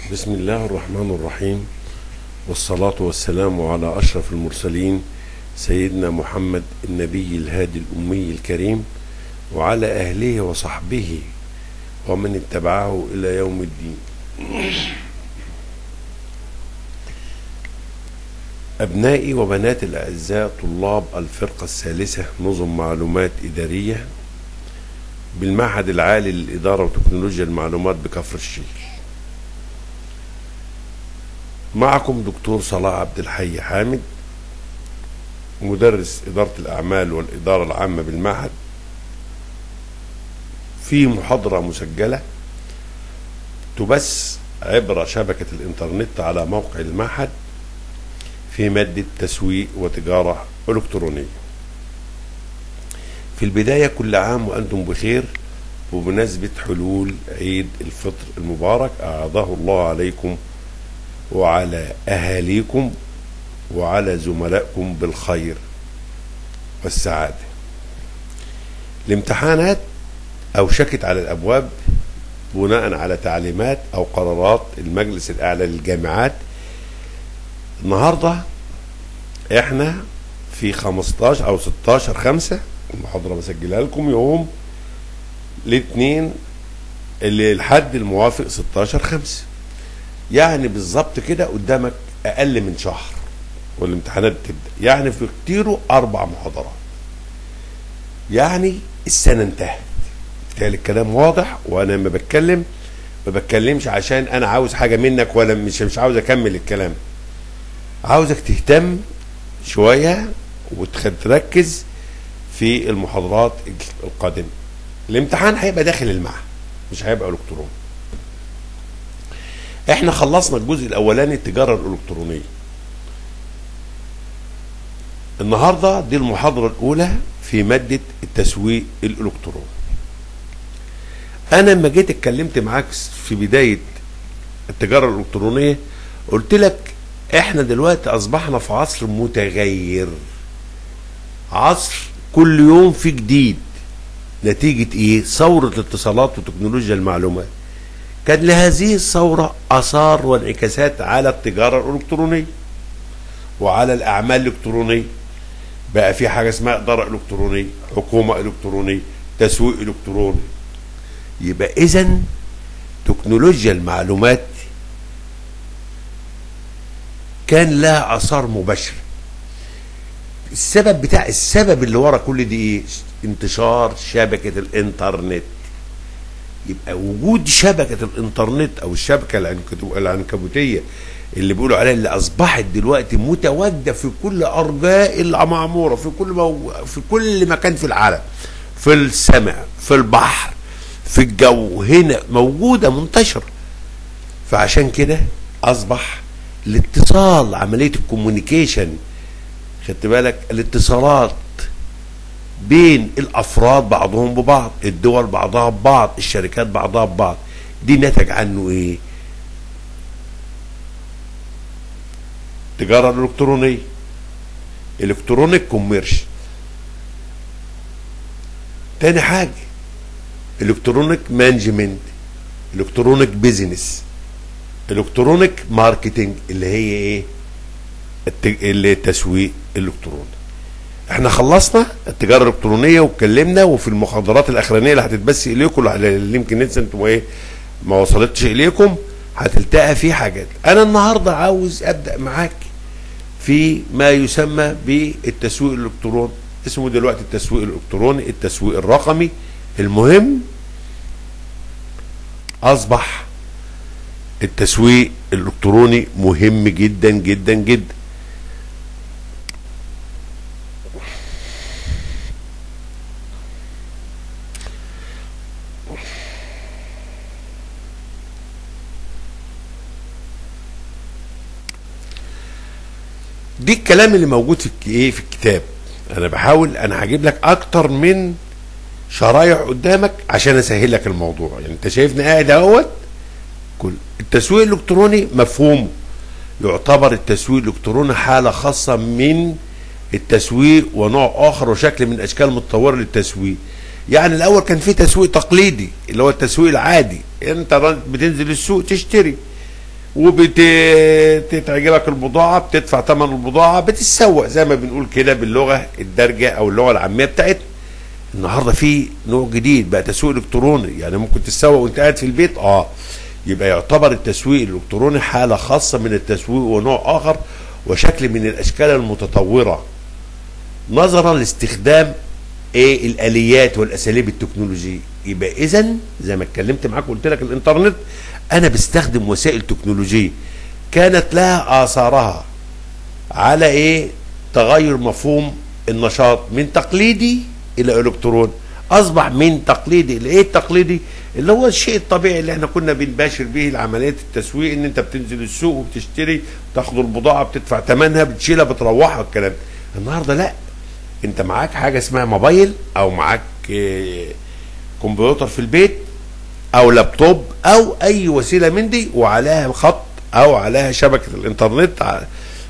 بسم الله الرحمن الرحيم والصلاة والسلام على أشرف المرسلين سيدنا محمد النبي الهادي الأمي الكريم وعلى أهله وصحبه ومن اتبعه إلى يوم الدين أبنائي وبناتي الأعزاء طلاب الفرقة الثالثة نظم معلومات إدارية بالمعهد العالي للإدارة وتكنولوجيا المعلومات بكفر الشيخ معكم دكتور صلاح عبد الحي حامد مدرس إدارة الأعمال والإدارة العامة بالمعهد في محاضرة مسجلة تبث عبر شبكة الإنترنت على موقع المعهد في مادة تسويق وتجارة إلكترونية في البداية كل عام وأنتم بخير وبمناسبة حلول عيد الفطر المبارك أعاده الله عليكم وعلى أهاليكم وعلى زملائكم بالخير والسعادة الامتحانات أوشكت على الأبواب بناء على تعليمات أو قرارات المجلس الأعلى للجامعات النهاردة احنا في 15 أو 16 خمسة المحاضرة مسجلها لكم يوم الاثنين اللي الحد الموافق 16 خمسة يعني بالظبط كده قدامك اقل من شهر والامتحانات تبدا يعني في كتيره اربع محاضرات يعني السنه انتهت بالتالي الكلام واضح وانا لما بتكلم ما بتكلمش عشان انا عاوز حاجه منك ولا مش مش عاوز اكمل الكلام عاوزك تهتم شويه وتركز في المحاضرات القادمه الامتحان هيبقى داخل المعهد مش هيبقى الكتروني احنا خلصنا الجزء الاولاني التجاره الالكترونيه النهارده دي المحاضره الاولى في ماده التسويق الالكتروني انا لما جيت اتكلمت معاك في بدايه التجاره الالكترونيه قلت لك احنا دلوقتي اصبحنا في عصر متغير عصر كل يوم في جديد نتيجه ايه ثوره الاتصالات وتكنولوجيا المعلومات كان لهذه الثورة آثار وانعكاسات على التجارة الإلكترونية وعلى الأعمال الإلكترونية بقى في حاجة اسمها إدارة إلكترونية حكومة إلكترونية تسويق إلكتروني يبقى إذا تكنولوجيا المعلومات كان لها آثار مباشرة السبب بتاع السبب اللي ورا كل دي ايه انتشار شبكة الانترنت يبقى وجود شبكة الانترنت او الشبكة العنكبوتية اللي بيقولوا عليها اللي اصبحت دلوقتي متواجدة في كل ارجاء المعمورة في كل مو... في كل مكان في العالم في السماء في البحر في الجو هنا موجودة منتشرة فعشان كده اصبح الاتصال عملية الكوميونيكيشن خدت بالك الاتصالات بين الافراد بعضهم ببعض الدول بعضها ببعض الشركات بعضها ببعض دي نتج عنه ايه التجارة الإلكترونية إلكترونيك كوميرش تاني حاجة إلكترونيك مانجمنت إلكترونيك بيزنس إلكترونيك ماركتينج اللي هي إيه اللي التسويق الإلكتروني احنا خلصنا التجاره الالكترونيه واتكلمنا وفي المحاضرات الاخرانيه اللي هتتبث اليكم اللي يمكن لسه انتم ايه ما وصلتش اليكم هتلتقى فيه حاجات انا النهارده عاوز ابدا معاك في ما يسمى بالتسويق الالكتروني اسمه دلوقتي التسويق الالكتروني التسويق الرقمي المهم اصبح التسويق الالكتروني مهم جدا جدا جدا دي الكلام اللي موجود في ايه في الكتاب انا بحاول انا هجيب لك اكتر من شرايح قدامك عشان اسهل لك الموضوع يعني انت شايفني قاعد اهوت كل التسويق الالكتروني مفهومه يعتبر التسويق الالكتروني حاله خاصه من التسويق ونوع اخر وشكل من اشكال متطوره للتسويق يعني الاول كان في تسويق تقليدي اللي هو التسويق العادي انت بتنزل السوق تشتري وبتعجبك البضاعه بتدفع ثمن البضاعه بتتسوق زي ما بنقول كده باللغه الدارجه او اللغه العاميه بتاعتنا النهارده في نوع جديد بقى تسويق الكتروني يعني ممكن تتسوق وانت قاعد في البيت اه يبقى يعتبر التسويق الالكتروني حاله خاصه من التسويق ونوع اخر وشكل من الاشكال المتطوره نظرا لاستخدام ايه الاليات والاساليب التكنولوجيه يبقى اذا زي ما اتكلمت معاك وقلت لك الانترنت انا بستخدم وسائل تكنولوجيه كانت لها اثارها على ايه تغير مفهوم النشاط من تقليدي الى الكتروني اصبح من تقليدي الى ايه التقليدي اللي هو الشيء الطبيعي اللي احنا كنا بنباشر به عمليه التسويق ان انت بتنزل السوق وبتشتري تاخد البضاعه بتدفع ثمنها بتشيلها بتروحها الكلام النهارده لا انت معاك حاجه اسمها موبايل او معاك اه كمبيوتر في البيت او لابتوب او اي وسيله من دي وعليها خط او عليها شبكه الانترنت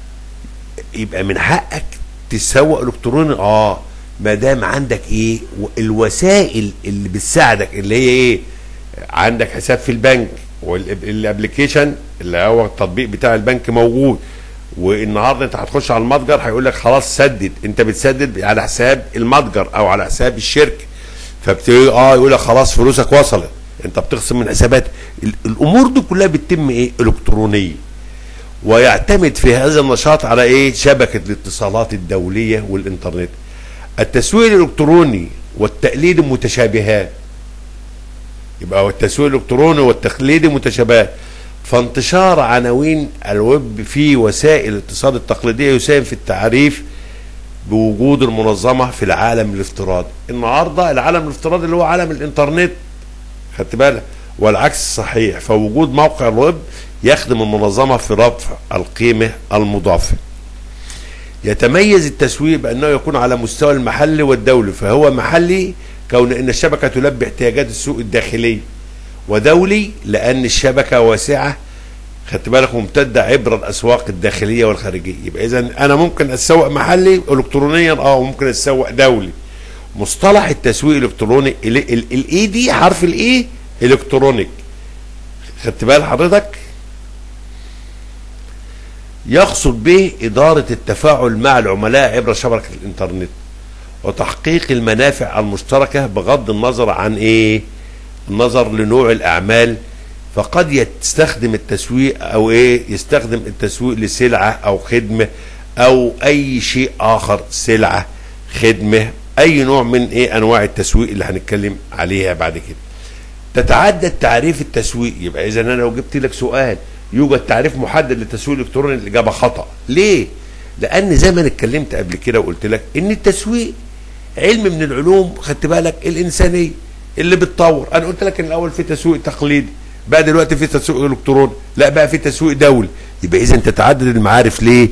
يبقى من حقك تسوق الكتروني اه ما دام عندك ايه الوسائل اللي بتساعدك اللي هي ايه عندك حساب في البنك والابلكيشن اللي هو التطبيق بتاع البنك موجود والنهارده انت هتخش على المتجر هيقول لك خلاص سدد انت بتسدد على حساب المتجر او على حساب الشركه فبتقول اه يقول لك خلاص فلوسك وصلت انت بتخصم من حسابات الامور دي كلها بتتم ايه الكترونيه ويعتمد في هذا النشاط على ايه شبكه الاتصالات الدوليه والانترنت التسويق الالكتروني والتقليد متشابهان يبقى التسويق الالكتروني والتقليدي متشابهان فانتشار عناوين الويب في وسائل الاتصال التقليديه يساهم في التعريف بوجود المنظمه في العالم الافتراضي النهارده العالم الافتراضي اللي هو عالم الانترنت خدت بالك والعكس صحيح فوجود موقع الويب يخدم المنظمه في رفع القيمه المضافه يتميز التسويق بانه يكون على مستوى المحلي والدولي فهو محلي كون ان الشبكه تلبي احتياجات السوق الداخلي ودولي لان الشبكه واسعه خدت بالك ممتده عبر الاسواق الداخليه والخارجيه يبقى اذا انا ممكن اتسوق محلي الكترونيا اه وممكن اتسوق دولي مصطلح التسويق الالكتروني الاي دي حرف الاي الكترونيك خدت بال حضرتك يقصد به إدارة التفاعل مع العملاء عبر شبكة الإنترنت وتحقيق المنافع المشتركة بغض النظر عن إيه النظر لنوع الأعمال فقد يستخدم التسويق أو إيه يستخدم التسويق لسلعة أو خدمة أو أي شيء آخر سلعة خدمة أي نوع من إيه أنواع التسويق اللي هنتكلم عليها بعد كده تتعدد تعريف التسويق يبقى إذا أنا لو جبت لك سؤال يوجد تعريف محدد للتسويق الالكتروني الاجابه خطا ليه لان زي ما انا اتكلمت قبل كده وقلت لك ان التسويق علم من العلوم خدت بالك الانسانيه اللي بتطور انا قلت لك ان الاول في تسويق تقليدي بقى دلوقتي في تسويق الكتروني لا بقى في تسويق دولي يبقى اذا تتعدد المعارف ليه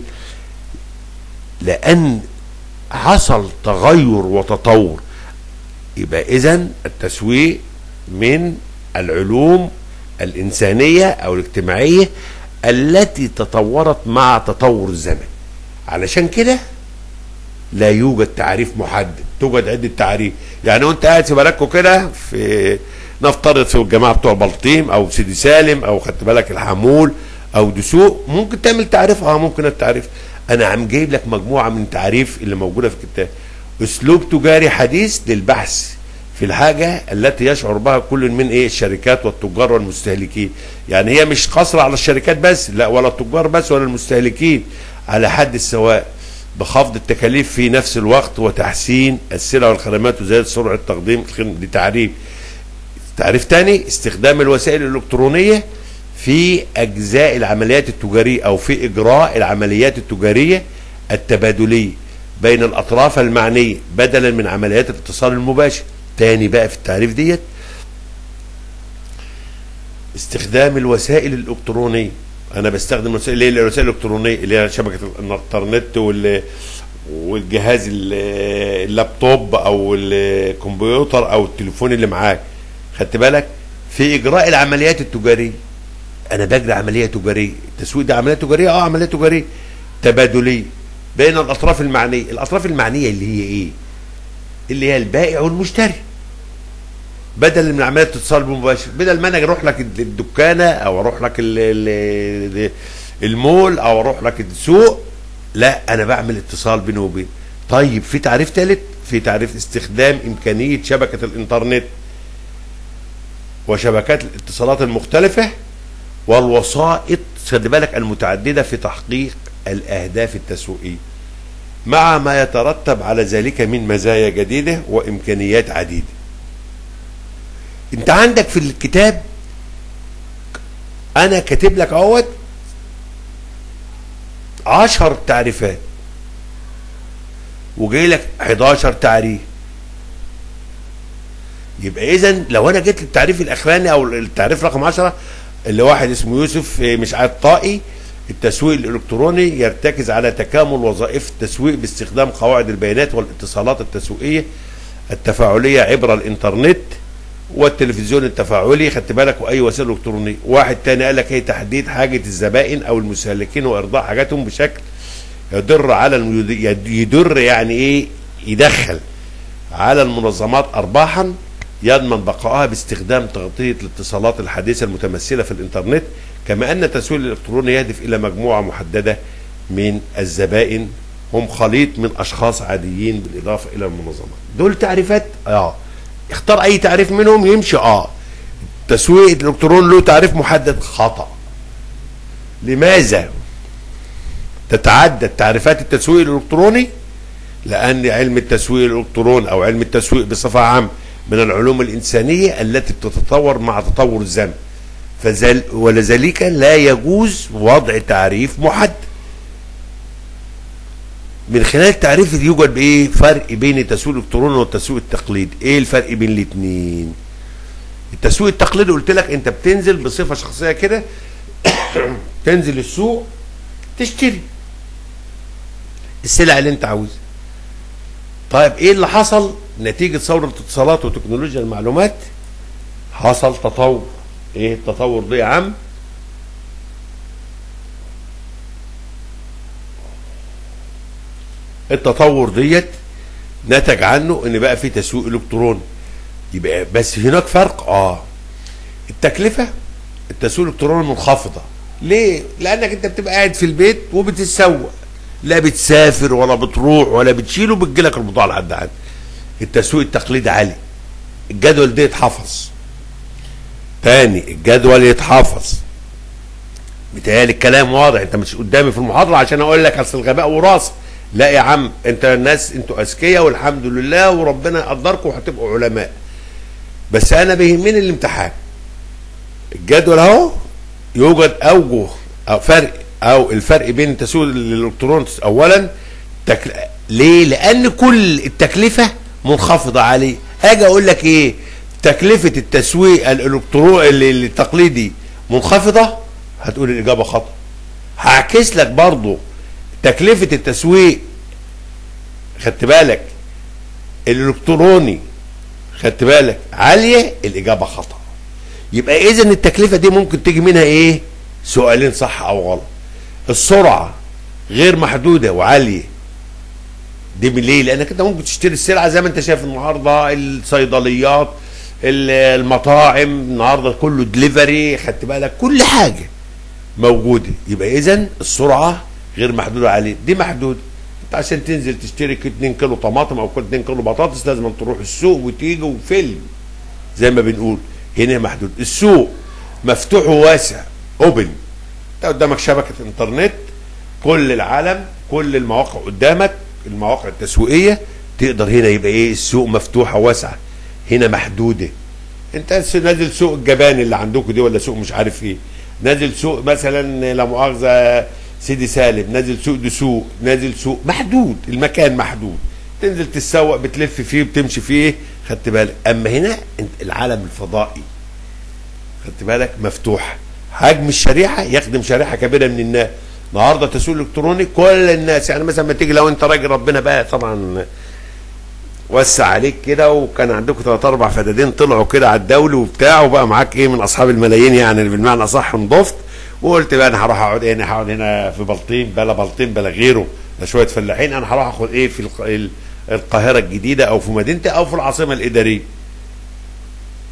لان حصل تغير وتطور يبقى اذا التسويق من العلوم الإنسانية أو الاجتماعية التي تطورت مع تطور الزمن علشان كده لا يوجد تعريف محدد توجد عدة تعريف يعني وانت قاعد في بلدكم كده في نفترض في الجماعة بتوع بلطيم أو سيدي سالم أو خدت بالك الحمول أو دسوق ممكن تعمل تعريف اه ممكن التعريف أنا عم جايب لك مجموعة من تعريف اللي موجودة في الكتاب أسلوب تجاري حديث للبحث في الحاجة التي يشعر بها كل من ايه الشركات والتجار والمستهلكين يعني هي مش قصرة على الشركات بس لا ولا التجار بس ولا المستهلكين على حد السواء بخفض التكاليف في نفس الوقت وتحسين السلع والخدمات وزيادة سرعة تقديم الخدمة دي تعريف تعريف تاني استخدام الوسائل الإلكترونية في أجزاء العمليات التجارية أو في إجراء العمليات التجارية التبادلية بين الأطراف المعنية بدلا من عمليات الاتصال المباشر تاني بقى في التعريف ديت استخدام الوسائل الالكترونيه انا بستخدم وسائل اللي هي الوسائل الالكترونيه اللي هي شبكه الانترنت وال والجهاز اللابتوب او الكمبيوتر او التليفون اللي معاك خدت بالك في اجراء العمليات التجاريه انا بجري عمليه تجاريه التسويق ده عمليه تجاريه اه عمليه تجاريه تبادليه بين الاطراف المعنيه الاطراف المعنيه اللي هي ايه اللي هي البائع والمشتري بدل من عمليه اتصال مباشر بدل ما انا اروح لك الدكانه او اروح لك ال- ال- المول او اروح لك السوق لا انا بعمل اتصال بيني وبين طيب في تعريف ثالث في تعريف استخدام امكانيه شبكه الانترنت وشبكات الاتصالات المختلفه والوسائط خلي بالك المتعدده في تحقيق الاهداف التسويقيه مع ما يترتب على ذلك من مزايا جديده وامكانيات عديده انت عندك في الكتاب انا كاتب لك اهوت عشر تعريفات وجاي لك 11 تعريف يبقى اذا لو انا جيت للتعريف الاخراني او التعريف رقم 10 اللي واحد اسمه يوسف آه، مش عارف طائي التسويق الالكتروني يرتكز على تكامل وظائف التسويق باستخدام قواعد البيانات والاتصالات التسويقيه التفاعليه عبر الانترنت والتلفزيون التفاعلي خدت بالك واي وسيله الكترونيه واحد تاني قال لك هي تحديد حاجه الزبائن او المستهلكين وارضاء حاجاتهم بشكل يدر على الم- يد- يدر يعني ايه يدخل على المنظمات ارباحا يضمن بقائها باستخدام تغطيه الاتصالات الحديثه المتمثله في الانترنت كما ان التسويق الالكتروني يهدف الى مجموعه محدده من الزبائن هم خليط من اشخاص عاديين بالاضافه الى المنظمات دول تعريفات اه اختار اي تعريف منهم يمشي اه التسويق الالكتروني له تعريف محدد خطا لماذا تتعدد تعريفات التسويق الالكتروني لان علم التسويق الالكتروني او علم التسويق بصفه عامه من العلوم الانسانيه التي بتتطور مع تطور الزمن فذل ولذلك لا يجوز وضع تعريف محدد من خلال التعريف دي يوجد بايه فرق بين التسويق الالكتروني والتسويق التقليدي ايه الفرق بين الاثنين التسويق التقليدي قلت لك انت بتنزل بصفه شخصيه كده تنزل السوق تشتري السلع اللي انت عاوزها طيب ايه اللي حصل نتيجه ثوره الاتصالات وتكنولوجيا المعلومات حصل تطور ايه التطور ده يا عم التطور ديت نتج عنه ان بقى في تسويق الكتروني يبقى بس هناك فرق اه التكلفه التسويق الالكتروني منخفضه ليه لانك انت بتبقى قاعد في البيت وبتتسوق لا بتسافر ولا بتروح ولا بتشيل وبتجيلك البضاعه لحد عندك التسويق التقليدي عالي الجدول ده يتحفظ تاني الجدول يتحفظ بيتهيألي الكلام واضح انت مش قدامي في المحاضره عشان اقول لك اصل الغباء وراثه لا يا عم انت الناس انتوا اذكياء والحمد لله وربنا يقدركم وهتبقوا علماء بس انا بيهمني الامتحان الجدول اهو يوجد اوجه او فرق او الفرق بين التسويق الالكتروني اولا تكل... ليه لان كل التكلفه منخفضه عليه اجي اقول لك ايه تكلفه التسويق الالكتروني التقليدي منخفضه هتقول الاجابه خطا هعكس لك برضو تكلفه التسويق خدت بالك الالكتروني خدت بالك عاليه الاجابه خطا يبقى اذا التكلفه دي ممكن تيجي منها ايه سؤالين صح او غلط السرعه غير محدوده وعاليه دي من ليه لانك انت ممكن تشتري السلعه زي ما انت شايف النهارده الصيدليات ال- المطاعم النهارده كله دليفري خدت بالك كل حاجه موجوده يبقى اذا السرعه غير محدوده عليه دي محدوده انت عشان تنزل تشتري 2 كيلو طماطم او 2 كيلو بطاطس لازم تروح السوق وتيجي وفيلم زي ما بنقول هنا محدود السوق مفتوح وواسع اوبن انت قدامك شبكه انترنت كل العالم كل المواقع قدامك المواقع التسويقيه تقدر هنا يبقى ايه السوق مفتوحه واسعه هنا محدوده انت نازل سوق الجبان اللي عندكم دي ولا سوق مش عارف ايه نازل سوق مثلا لا مؤاخذه سيدي سالم نازل سوق دسوق نازل سوق محدود المكان محدود تنزل تتسوق بتلف فيه بتمشي فيه خدت بالك اما هنا انت العالم الفضائي خدت بالك مفتوح حجم الشريحه يخدم شريحه كبيره من الناس النهارده تسويق الكتروني كل الناس يعني مثلا ما تيجي لو انت راجل ربنا بقى طبعا وسع عليك كده وكان عندكم ثلاث اربع فدادين طلعوا كده على الدولي وبتاع وبقى معاك ايه من اصحاب الملايين يعني بالمعنى اصح انضفت وقلت بقى انا هروح اقعد هنا هقعد هنا في بلطيم بلا بلطيم بلا غيره ده شويه فلاحين انا هروح اخد ايه في الق- ال- القاهره الجديده او في مدينتي او في العاصمه الاداريه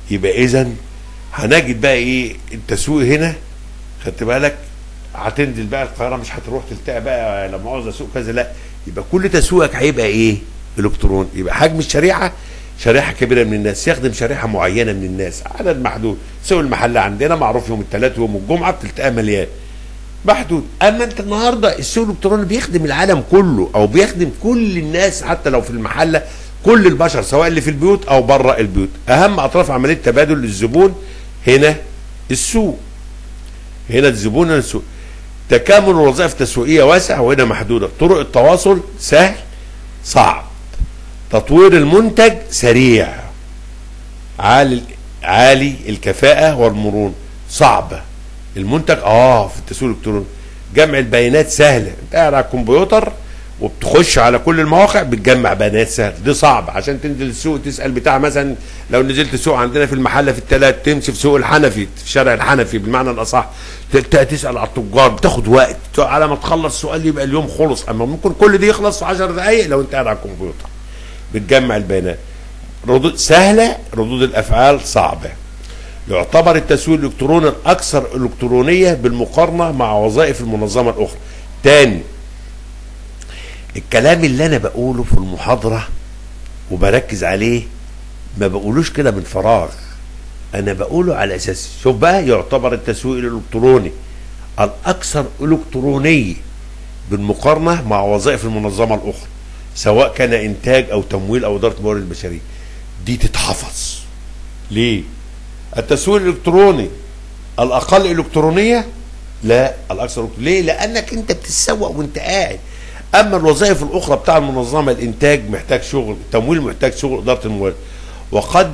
يبقى اذا هنجد بقى ايه التسويق هنا خدت بالك هتنزل بقى القاهره مش هتروح تلتقى بقى لما عاوز اسوق كذا لا يبقى كل تسويقك هيبقى ايه الكترون يبقى حجم الشريحه شريحه كبيره من الناس يخدم شريحه معينه من الناس عدد محدود سوق المحل عندنا معروف يوم الثلاث ويوم الجمعه بتلتقى مليان محدود اما انت النهارده السوق الالكتروني بيخدم العالم كله او بيخدم كل الناس حتى لو في المحله كل البشر سواء اللي في البيوت او بره البيوت اهم اطراف عمليه تبادل الزبون هنا السوق هنا الزبون هنا السوق تكامل الوظائف التسويقيه واسع وهنا محدوده طرق التواصل سهل صعب تطوير المنتج سريع عالي عالي الكفاءه والمرونه صعبه المنتج اه في التسويق الالكتروني جمع البيانات سهله انت قاعد على الكمبيوتر وبتخش على كل المواقع بتجمع بيانات سهل دي صعب عشان تنزل السوق تسال بتاع مثلا لو نزلت السوق عندنا في المحله في الثلاث تمشي في سوق الحنفي في شارع الحنفي بالمعنى الاصح ت- تسال على التجار بتاخد وقت على ما تخلص سؤال يبقى اليوم خلص اما ممكن كل دي يخلص في 10 دقائق لو انت قاعد على الكمبيوتر بتجمع البيانات ردود سهله ردود الافعال صعبه يعتبر التسويق الالكتروني الاكثر الكترونيه بالمقارنه مع وظائف المنظمه الاخرى تاني الكلام اللي انا بقوله في المحاضره وبركز عليه ما بقولوش كده من فراغ انا بقوله على اساس شوف بقى يعتبر التسويق الالكتروني الاكثر الكترونيه بالمقارنه مع وظائف المنظمه الاخرى سواء كان انتاج او تمويل او اداره الموارد البشريه دي تتحفظ ليه التسويق الالكتروني الاقل الكترونيه لا الاكثر إلكترونية. ليه لانك انت بتتسوق وانت قاعد اما الوظائف الاخرى بتاع المنظمه الانتاج محتاج شغل التمويل محتاج شغل اداره الموارد وقد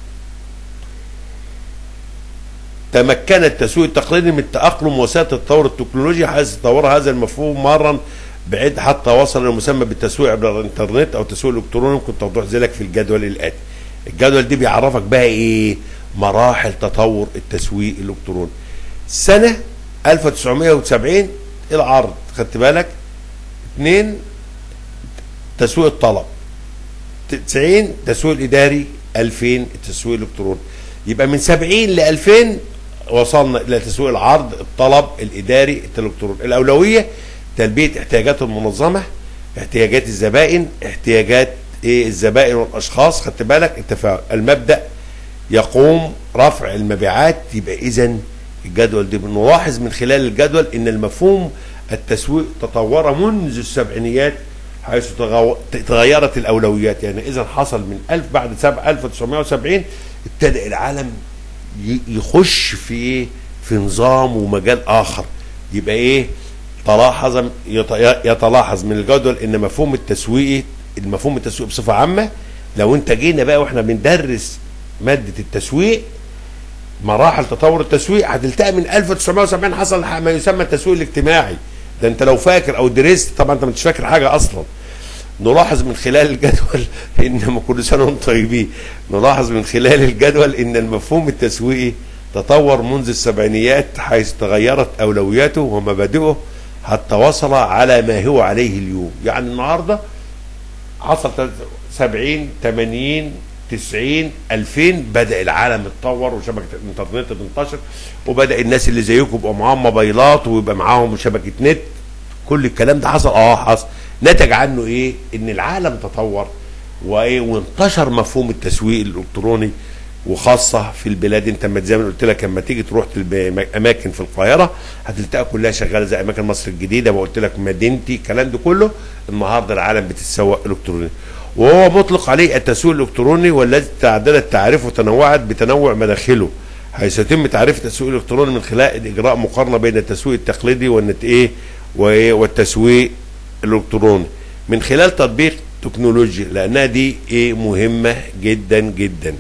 تمكن التسويق التقليدي من التأقلم وسائل التطور التكنولوجي حيث تطور هذا المفهوم مرا بعيد حتى وصل الى مسمى بالتسويق عبر الانترنت او التسويق الالكتروني ممكن توضيح ذلك في الجدول الاتي. الجدول دي بيعرفك بقى ايه؟ مراحل تطور التسويق الالكتروني. سنه 1970 العرض خدت بالك؟ اثنين تسويق الطلب 90 تسويق الاداري 2000 التسويق الالكتروني يبقى من 70 ل 2000 وصلنا الى تسويق العرض الطلب الاداري الالكتروني الاولويه تلبيه احتياجات المنظمه احتياجات الزبائن احتياجات ايه الزبائن والاشخاص خدت بالك التفاعل المبدا يقوم رفع المبيعات يبقى اذا الجدول ده بنلاحظ من خلال الجدول ان المفهوم التسويق تطور منذ السبعينيات حيث تغو- تغيرت الاولويات يعني اذا حصل من 1000 بعد سبع- 1970 ابتدى العالم ي- يخش في ايه في نظام ومجال اخر يبقى ايه تلاحظ يت- يتلاحظ من الجدول ان مفهوم التسويق المفهوم التسويق بصفه عامه لو انت جينا بقى واحنا بندرس ماده التسويق مراحل تطور التسويق هتلتقي من 1970 حصل ما يسمى التسويق الاجتماعي ده انت لو فاكر او درست طبعا انت مش فاكر حاجه اصلا نلاحظ من خلال الجدول ان كل سنه وانتم طيبين نلاحظ من خلال الجدول ان المفهوم التسويقي تطور منذ السبعينيات حيث تغيرت اولوياته ومبادئه حتى وصل على ما هو عليه اليوم يعني النهارده حصل 70 80 90 2000 بدا العالم يتطور وشبكه الانترنت تنتشر وبدا الناس اللي زيكم يبقوا معاهم موبايلات ويبقى معاهم شبكه نت كل الكلام ده حصل اه حصل نتج عنه ايه ان العالم تطور وايه وانتشر مفهوم التسويق الالكتروني وخاصه في البلاد انت ما زي ما قلت لك لما تيجي تروح الب- اماكن في القاهره هتلتقى كلها شغاله زي اماكن مصر الجديده ما قلت لك مدينتي الكلام ده كله النهارده العالم بتتسوق الكترونيا وهو مطلق عليه التسويق الالكتروني والذي تعددت تعريفه وتنوعت بتنوع مداخله حيث يتم تعريف التسويق الالكتروني من خلال اجراء مقارنه بين التسويق التقليدي والنت ايه وإيه؟ والتسويق الالكتروني من خلال تطبيق تكنولوجيا لانها دي ايه مهمه جدا جدا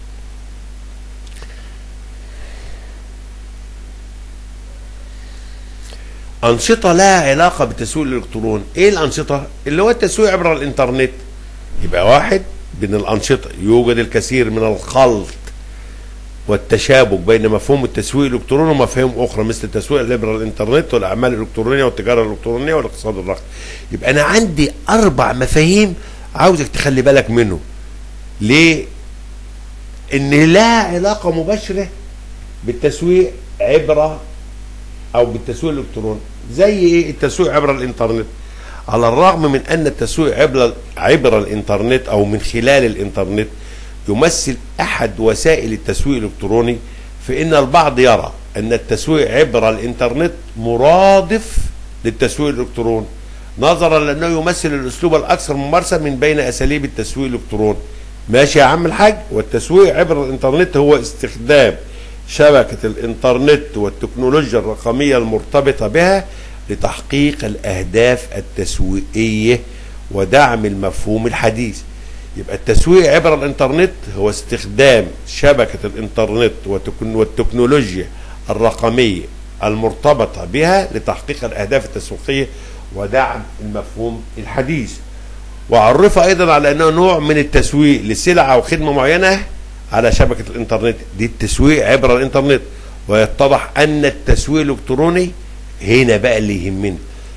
أنشطة لها علاقة بالتسويق الإلكتروني، إيه الأنشطة؟ اللي هو التسويق عبر الإنترنت. يبقى واحد من الأنشطة يوجد الكثير من الخلط والتشابك بين مفهوم التسويق الإلكتروني ومفاهيم أخرى مثل التسويق عبر الإنترنت والأعمال الإلكترونية والتجارة الإلكترونية والاقتصاد الرقمي. يبقى أنا عندي أربع مفاهيم عاوزك تخلي بالك منهم. ليه؟ ان لها علاقه مباشره بالتسويق عبر او بالتسويق الالكتروني زي ايه التسويق عبر الانترنت على الرغم من ان التسويق عبر عبر الانترنت او من خلال الانترنت يمثل احد وسائل التسويق الالكتروني فان البعض يرى ان التسويق عبر الانترنت مرادف للتسويق الالكتروني نظرا لانه يمثل الاسلوب الاكثر ممارسه من بين اساليب التسويق الالكتروني ماشي يا عم الحاج والتسويق عبر الانترنت هو استخدام شبكه الانترنت والتكنولوجيا الرقميه المرتبطه بها لتحقيق الاهداف التسويقيه ودعم المفهوم الحديث يبقى التسويق عبر الانترنت هو استخدام شبكه الانترنت وتكن- والتكنولوجيا الرقميه المرتبطه بها لتحقيق الاهداف التسويقيه ودعم المفهوم الحديث وعرف ايضا على انه نوع من التسويق لسلعه او خدمه معينه على شبكه الانترنت دي التسويق عبر الانترنت ويتضح ان التسويق الالكتروني هنا بقى اللي يهمنا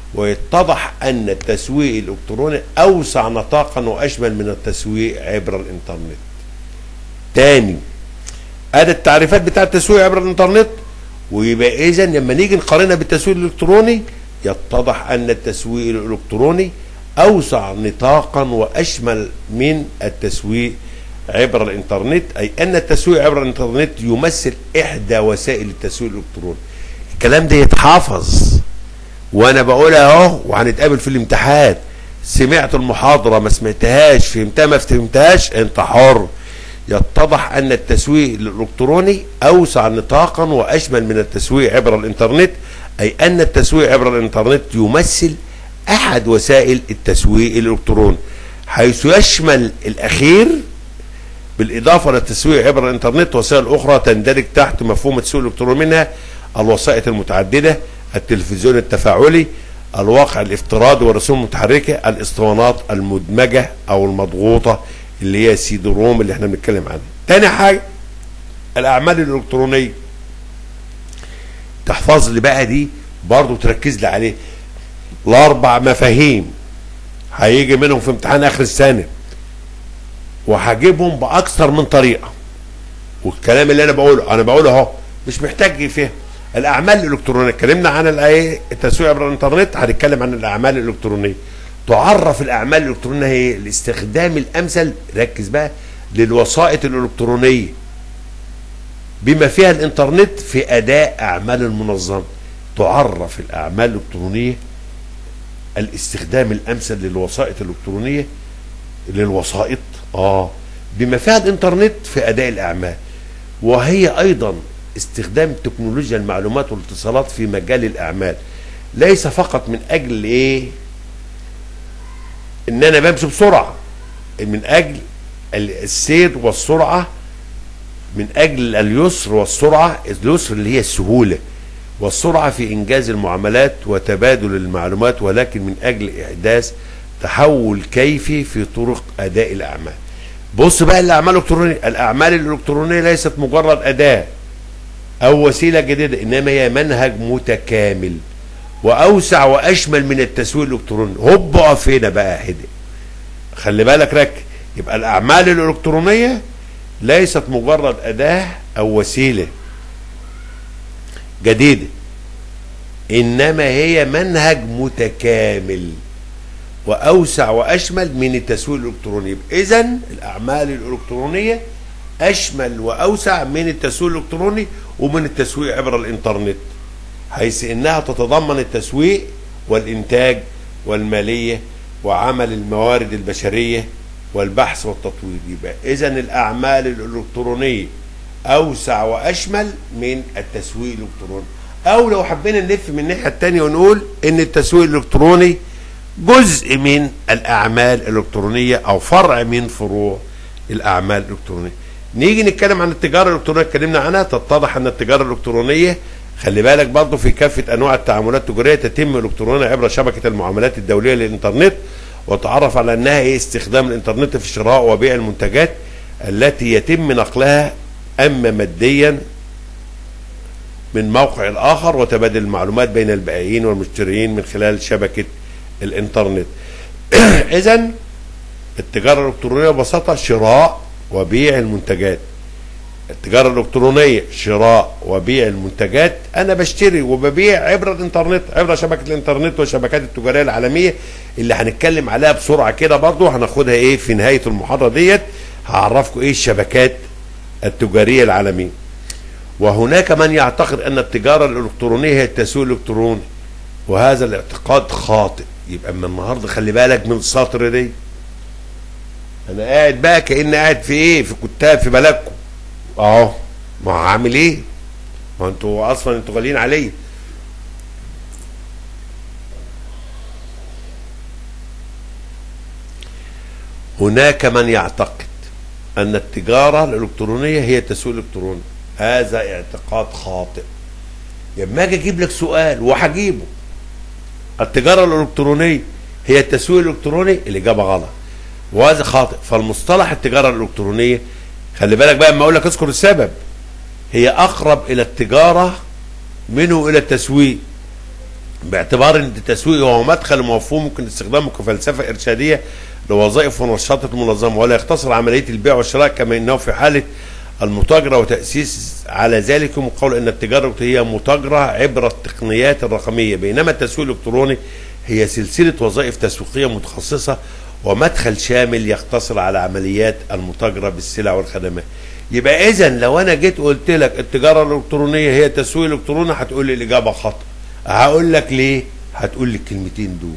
ويتضح ان التسويق الالكتروني اوسع نطاقا واشمل من التسويق عبر الانترنت تاني ادي التعريفات بتاع التسويق عبر الانترنت ويبقى اذا لما نيجي نقارنها بالتسويق الالكتروني يتضح ان التسويق الالكتروني اوسع نطاقا واشمل من التسويق عبر الانترنت اي ان التسويق عبر الانترنت يمثل احدى وسائل التسويق الالكتروني الكلام ده يتحافظ وانا بقولها اهو وهنتقابل في الامتحان سمعت المحاضره ما سمعتهاش فهمتها ما فهمتهاش انت حر يتضح ان التسويق الالكتروني اوسع نطاقا واشمل من التسويق عبر الانترنت اي ان التسويق عبر الانترنت يمثل احد وسائل التسويق الالكتروني حيث يشمل الاخير بالاضافه للتسويق عبر الانترنت وسائل اخرى تندرج تحت مفهوم التسويق الالكتروني منها الوسائط المتعدده التلفزيون التفاعلي الواقع الافتراضي والرسوم المتحركه الاسطوانات المدمجه او المضغوطه اللي هي سي دي روم اللي احنا بنتكلم عنها تاني حاجه الاعمال الالكترونيه تحفظ لي بقى دي برضو تركز لي عليه الاربع مفاهيم هيجي منهم في امتحان اخر السنه وهجيبهم باكثر من طريقه والكلام اللي انا بقوله انا بقوله اهو مش محتاج فهم الاعمال الالكترونيه اتكلمنا عن الايه التسويق عبر الانترنت هنتكلم عن الاعمال الالكترونيه تعرف الاعمال الالكترونيه هي الاستخدام الامثل ركز بقى للوسائط الالكترونيه بما فيها الانترنت في اداء اعمال المنظمه تعرف الاعمال الالكترونيه الاستخدام الامثل للوسائط الالكترونيه للوسائط اه بما فيها الانترنت في اداء الاعمال وهي ايضا استخدام تكنولوجيا المعلومات والاتصالات في مجال الاعمال ليس فقط من اجل ايه ان انا بمشي بسرعه من اجل السير والسرعه من اجل اليسر والسرعه اليسر اللي هي السهوله والسرعه في انجاز المعاملات وتبادل المعلومات ولكن من اجل احداث تحول كيفي في طرق اداء الاعمال بص بقى الاعمال الالكترونيه الاعمال الالكترونيه ليست مجرد اداه او وسيله جديده انما هي منهج متكامل واوسع واشمل من التسويق الالكتروني هوب اقف هنا بقى هدي خلي بالك رك يبقى الاعمال الالكترونيه ليست مجرد اداه او وسيله جديده انما هي منهج متكامل واوسع واشمل من التسويق الالكتروني اذا الاعمال الالكترونيه اشمل واوسع من التسويق الالكتروني ومن التسويق عبر الانترنت حيث انها تتضمن التسويق والانتاج والماليه وعمل الموارد البشريه والبحث والتطوير يبقى اذا الاعمال الالكترونيه اوسع واشمل من التسويق الالكتروني او لو حبينا نلف من الناحيه الثانيه ونقول ان التسويق الالكتروني جزء من الاعمال الالكترونيه او فرع من فروع الاعمال الالكترونيه نيجي نتكلم عن التجاره الالكترونيه اتكلمنا عنها تتضح ان التجاره الالكترونيه خلي بالك برضه في كافه انواع التعاملات التجاريه تتم الكترونيا عبر شبكه المعاملات الدوليه للانترنت وتعرف على انها هي استخدام الانترنت في شراء وبيع المنتجات التي يتم نقلها اما ماديا من موقع الاخر وتبادل المعلومات بين البائعين والمشترين من خلال شبكه الانترنت اذا التجاره الالكترونيه ببساطه شراء وبيع المنتجات التجاره الالكترونيه شراء وبيع المنتجات انا بشتري وببيع عبر الانترنت عبر شبكه الانترنت والشبكات التجاريه العالميه اللي هنتكلم عليها بسرعه كده برضو هناخدها ايه في نهايه المحاضره ديت هعرفكم ايه الشبكات التجاريه العالميه وهناك من يعتقد ان التجاره الالكترونيه هي التسويق الالكتروني وهذا الاعتقاد خاطئ يبقى من النهارده خلي بالك من السطر دي انا قاعد بقى كاني قاعد في ايه في كتاب في بلدكم اهو ما هو هعمل ايه ما انتوا اصلا انتوا غاليين عليا هناك من يعتقد ان التجاره الالكترونيه هي التسويق الالكتروني هذا اعتقاد خاطئ لما اجي اجيب لك سؤال وهجيبه التجاره الالكترونيه هي التسويق الالكتروني الاجابه غلط وهذا خاطئ فالمصطلح التجاره الالكترونيه خلي بالك بقى اما اقول لك اذكر السبب هي اقرب الى التجاره منه الى التسويق باعتبار ان التسويق هو مدخل ومفهوم ممكن استخدامه كفلسفه ارشاديه لوظائف ونشاطات المنظمه ولا يقتصر عمليه البيع والشراء كما انه في حاله المتاجره وتاسيس على ذلك يمكن قول ان التجاره هي متاجره عبر التقنيات الرقميه بينما التسويق الالكتروني هي سلسله وظائف تسويقيه متخصصه ومدخل شامل يقتصر على عمليات المتاجره بالسلع والخدمات يبقى اذا لو انا جيت قلت لك التجاره الالكترونيه هي تسويق الكتروني هتقول لي الاجابه خطا هقول لك ليه هتقول لي الكلمتين دول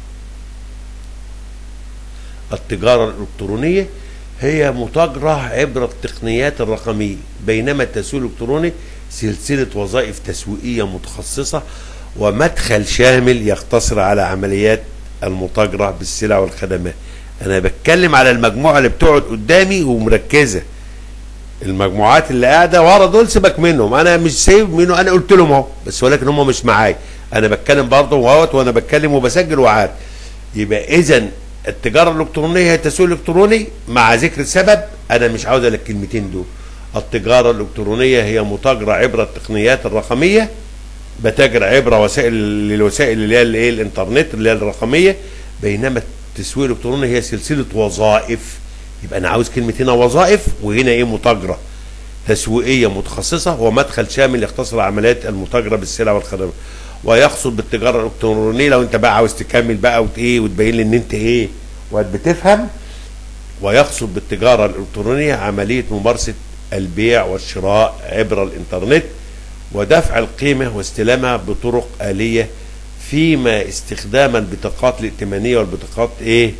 التجاره الالكترونيه هي متاجره عبر التقنيات الرقميه بينما التسويق الالكتروني سلسله وظائف تسويقيه متخصصه ومدخل شامل يقتصر على عمليات المتاجره بالسلع والخدمات انا بتكلم على المجموعه اللي بتقعد قدامي ومركزه المجموعات اللي قاعده ورا دول سيبك منهم انا مش سايب منه انا قلت لهم اهو بس ولكن هم مش معايا انا بتكلم برضه وهوت وانا بتكلم وبسجل وعاد يبقى اذا التجاره الالكترونيه هي التسويق الالكتروني مع ذكر السبب انا مش عاوز الا الكلمتين دول التجاره الالكترونيه هي متاجره عبر التقنيات الرقميه بتاجر عبر وسائل الوسائل اللي هي الايه الانترنت اللي هي الرقميه بينما التسويق الالكتروني هي سلسله وظائف يبقى انا عاوز كلمه هنا وظائف وهنا ايه متاجره تسويقيه متخصصه ومدخل شامل يختصر عمليات المتاجره بالسلع والخدمات ويقصد بالتجاره الالكترونيه لو انت بقى عاوز تكمل بقى وت ايه وتبين لي ان انت ايه وقد بتفهم ويقصد بالتجاره الالكترونيه عمليه ممارسه البيع والشراء عبر الانترنت ودفع القيمه واستلامها بطرق اليه فيما استخدام البطاقات الائتمانيه والبطاقات ايه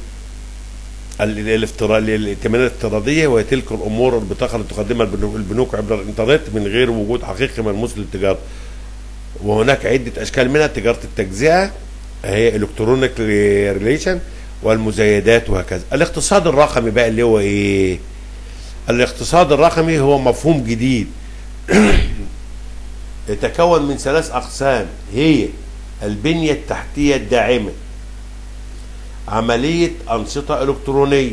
الائتمانيه الافتراضيه وهي تلك الامور البطاقه اللي تقدمها البنوك عبر الانترنت من غير وجود حقيقي ملموس للتجاره وهناك عده اشكال منها تجاره التجزئه هي الكترونيك ريليشن والمزايدات وهكذا الاقتصاد الرقمي بقى اللي هو ايه الاقتصاد الرقمي هو مفهوم جديد يتكون من ثلاث اقسام هي البنيه التحتيه الداعمه عمليه انشطه الكترونيه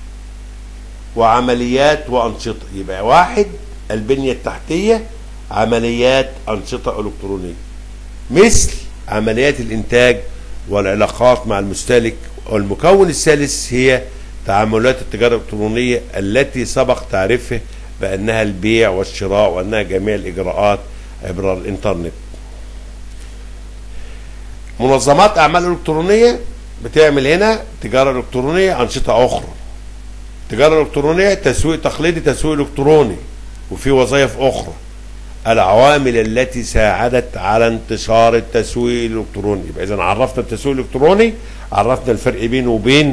وعمليات وانشطه يبقى واحد البنيه التحتيه عمليات انشطه الكترونيه مثل عمليات الانتاج والعلاقات مع المستهلك والمكون الثالث هي تعاملات التجاره الالكترونيه التي سبق تعريفه بانها البيع والشراء وانها جميع الاجراءات عبر الانترنت منظمات اعمال الكترونيه بتعمل هنا تجاره الكترونيه انشطه اخرى تجاره الكترونيه تسويق تقليدي تسويق الكتروني وفي وظائف اخرى العوامل التي ساعدت على انتشار التسويق الالكتروني يبقى اذا عرفنا التسويق الالكتروني عرفنا الفرق بينه وبين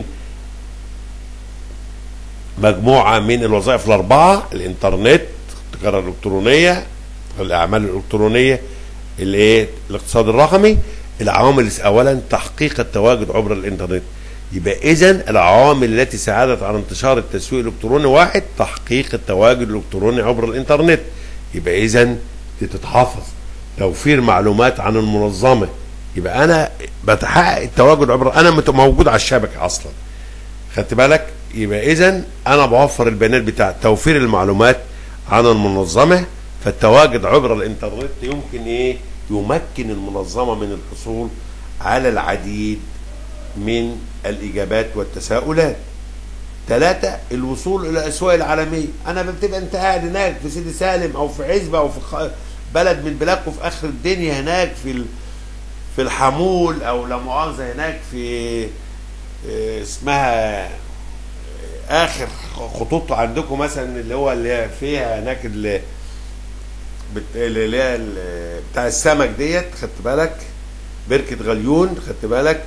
مجموعه من الوظائف الاربعه الانترنت التجاره الالكترونيه الاعمال الالكترونيه الايه الاقتصاد الرقمي العوامل اولا تحقيق التواجد عبر الانترنت يبقى اذا العوامل التي ساعدت على انتشار التسويق الالكتروني واحد تحقيق التواجد الالكتروني عبر الانترنت يبقى اذا دي تتحفظ توفير معلومات عن المنظمه يبقى انا بتحقق التواجد عبر انا موجود على الشبكه اصلا خدت بالك يبقى اذا انا بوفر البيانات بتاع توفير المعلومات عن المنظمه فالتواجد عبر الانترنت يمكن ايه يمكن المنظمه من الحصول على العديد من الاجابات والتساؤلات ثلاثة الوصول إلى الأسواق العالمية أنا بتبقى أنت قاعد هناك في سيدي سالم أو في عزبة أو في خ- بلد من بلادكم في آخر الدنيا هناك في ال... في الحمول أو لا مؤاخذة هناك في آه، اسمها آخر خطوط عندكم مثلا اللي هو اللي هي فيها هناك اللي بت... اللي هي ال- بتاع السمك ديت خدت بالك بركة غليون خدت بالك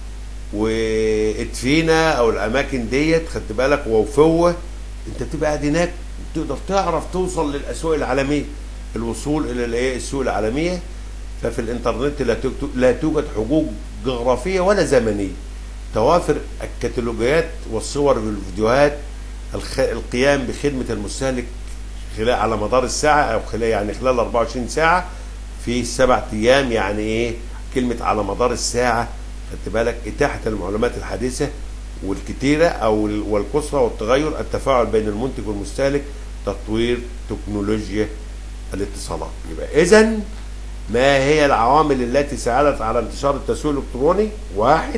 وادفينا او الاماكن ديت خدت بالك ووفوه انت بتبقى قاعد هناك تقدر تعرف توصل للاسواق العالميه الوصول الى الايه السوق العالميه ففي الانترنت لا توجد لا توجد حقوق جغرافيه ولا زمنيه توافر الكتالوجيات والصور والفيديوهات الخ... القيام بخدمه المستهلك خلال على مدار الساعه او خلال يعني خلال 24 ساعه في سبع ايام يعني ايه كلمه على مدار الساعه خدت بالك اتاحه المعلومات الحديثه والكتيره او ال- والكثره والتغير التفاعل بين المنتج والمستهلك تطوير تكنولوجيا الاتصالات يبقى اذا ما هي العوامل التي ساعدت على انتشار التسويق الالكتروني واحد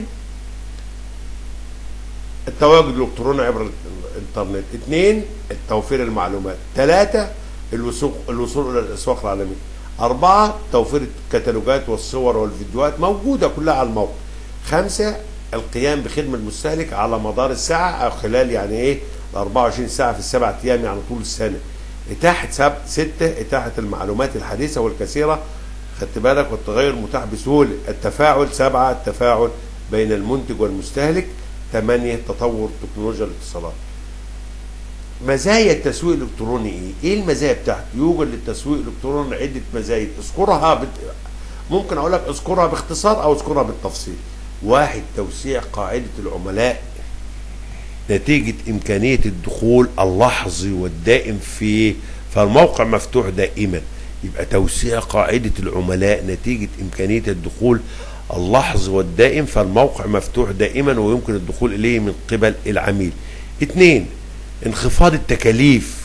التواجد الالكتروني عبر الانترنت اثنين التوفير المعلومات ثلاثة الوصول الوصول الى الاسواق العالمية أربعة توفير الكتالوجات والصور والفيديوهات موجودة كلها على الموقع خمسة القيام بخدمة المستهلك على مدار الساعة أو خلال يعني إيه ال 24 ساعة في السبع أيام يعني طول السنة إتاحة سب... ستة إتاحة المعلومات الحديثة والكثيرة خدت بالك والتغير متاح بسهولة التفاعل سبعة التفاعل بين المنتج والمستهلك ثمانية تطور تكنولوجيا الاتصالات مزايا التسويق الالكتروني ايه؟ ايه المزايا بتاعته؟ يوجد للتسويق الالكتروني عده مزايا اذكرها بت... ممكن اقول لك اذكرها باختصار او اذكرها بالتفصيل. واحد توسيع قاعده العملاء نتيجه امكانيه الدخول اللحظي والدائم في فالموقع مفتوح دائما يبقى توسيع قاعده العملاء نتيجه امكانيه الدخول اللحظي والدائم فالموقع مفتوح دائما ويمكن الدخول اليه من قبل العميل. اثنين انخفاض التكاليف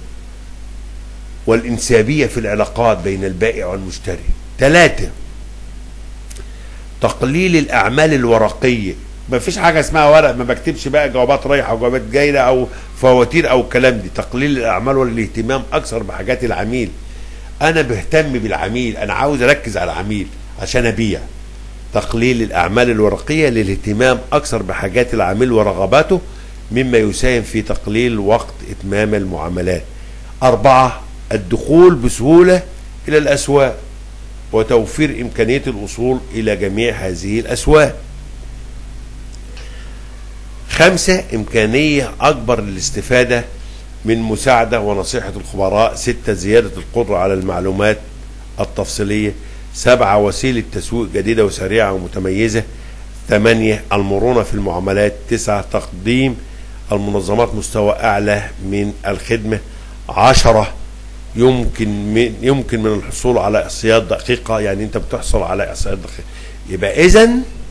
والانسيابيه في العلاقات بين البائع والمشتري. ثلاثه تقليل الاعمال الورقيه ما فيش حاجه اسمها ورق ما بكتبش بقى جوابات رايحه وجوابات جايه او فواتير او الكلام دي تقليل الاعمال والاهتمام اكثر بحاجات العميل انا بهتم بالعميل انا عاوز اركز على العميل عشان ابيع تقليل الاعمال الورقيه للاهتمام اكثر بحاجات العميل ورغباته مما يساهم في تقليل وقت اتمام المعاملات اربعه الدخول بسهوله الى الاسواق وتوفير امكانيه الوصول الى جميع هذه الاسواق خمسة إمكانية أكبر للاستفادة من مساعدة ونصيحة الخبراء ستة زيادة القدرة على المعلومات التفصيلية سبعة وسيلة تسويق جديدة وسريعة ومتميزة ثمانية المرونة في المعاملات تسعة تقديم المنظمات مستوى أعلى من الخدمة عشرة يمكن من يمكن من الحصول على إحصائيات دقيقة يعني أنت بتحصل على إحصائيات دقيقة يبقى إذا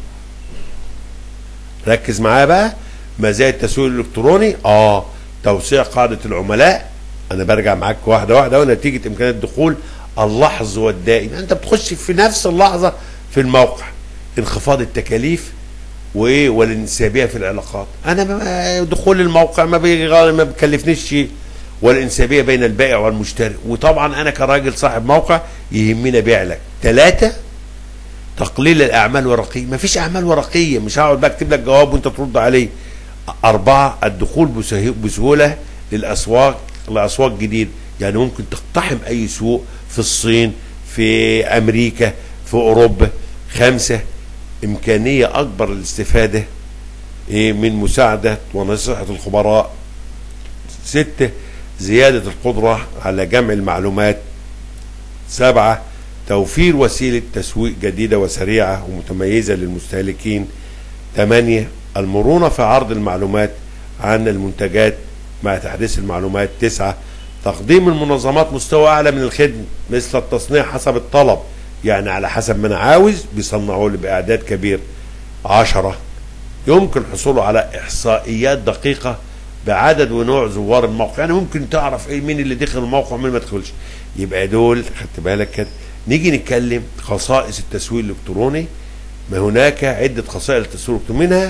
ركز معايا بقى مزايا التسويق الالكتروني اه توسيع قاعده العملاء انا برجع معاك واحده واحده ونتيجه امكانيه الدخول اللحظ والدائم انت بتخش في نفس اللحظه في الموقع انخفاض التكاليف وايه والانسيابيه في العلاقات انا ما- دخول الموقع ما بيغ- ما بيكلفنيش شيء والانسيابيه بين البائع والمشتري وطبعا انا كراجل صاحب موقع يهمني ابيع لك ثلاثه تقليل الاعمال ورقيه مفيش اعمال ورقيه مش هقعد بقى اكتب لك جواب وانت ترد عليه اربعه الدخول بسه- بسهوله للاسواق لاسواق جديده يعني ممكن تقتحم اي سوق في الصين في امريكا في اوروبا خمسه امكانيه اكبر للاستفاده إيه، من مساعده ونصيحه الخبراء سته زياده القدره على جمع المعلومات سبعة توفير وسيلة تسويق جديدة وسريعة ومتميزة للمستهلكين ثمانية المرونة في عرض المعلومات عن المنتجات مع تحديث المعلومات تسعة تقديم المنظمات مستوى أعلى من الخدمة مثل التصنيع حسب الطلب يعني على حسب ما أنا عاوز بيصنعوا لي بإعداد كبير عشرة يمكن حصوله على إحصائيات دقيقة بعدد ونوع زوار الموقع يعني ممكن تعرف ايه مين اللي دخل الموقع ومين ما دخلش يبقى دول خدت بالك كده نيجي نتكلم خصائص التسويق الالكتروني ما هناك عدة خصائص للتسويق الالكتروني منها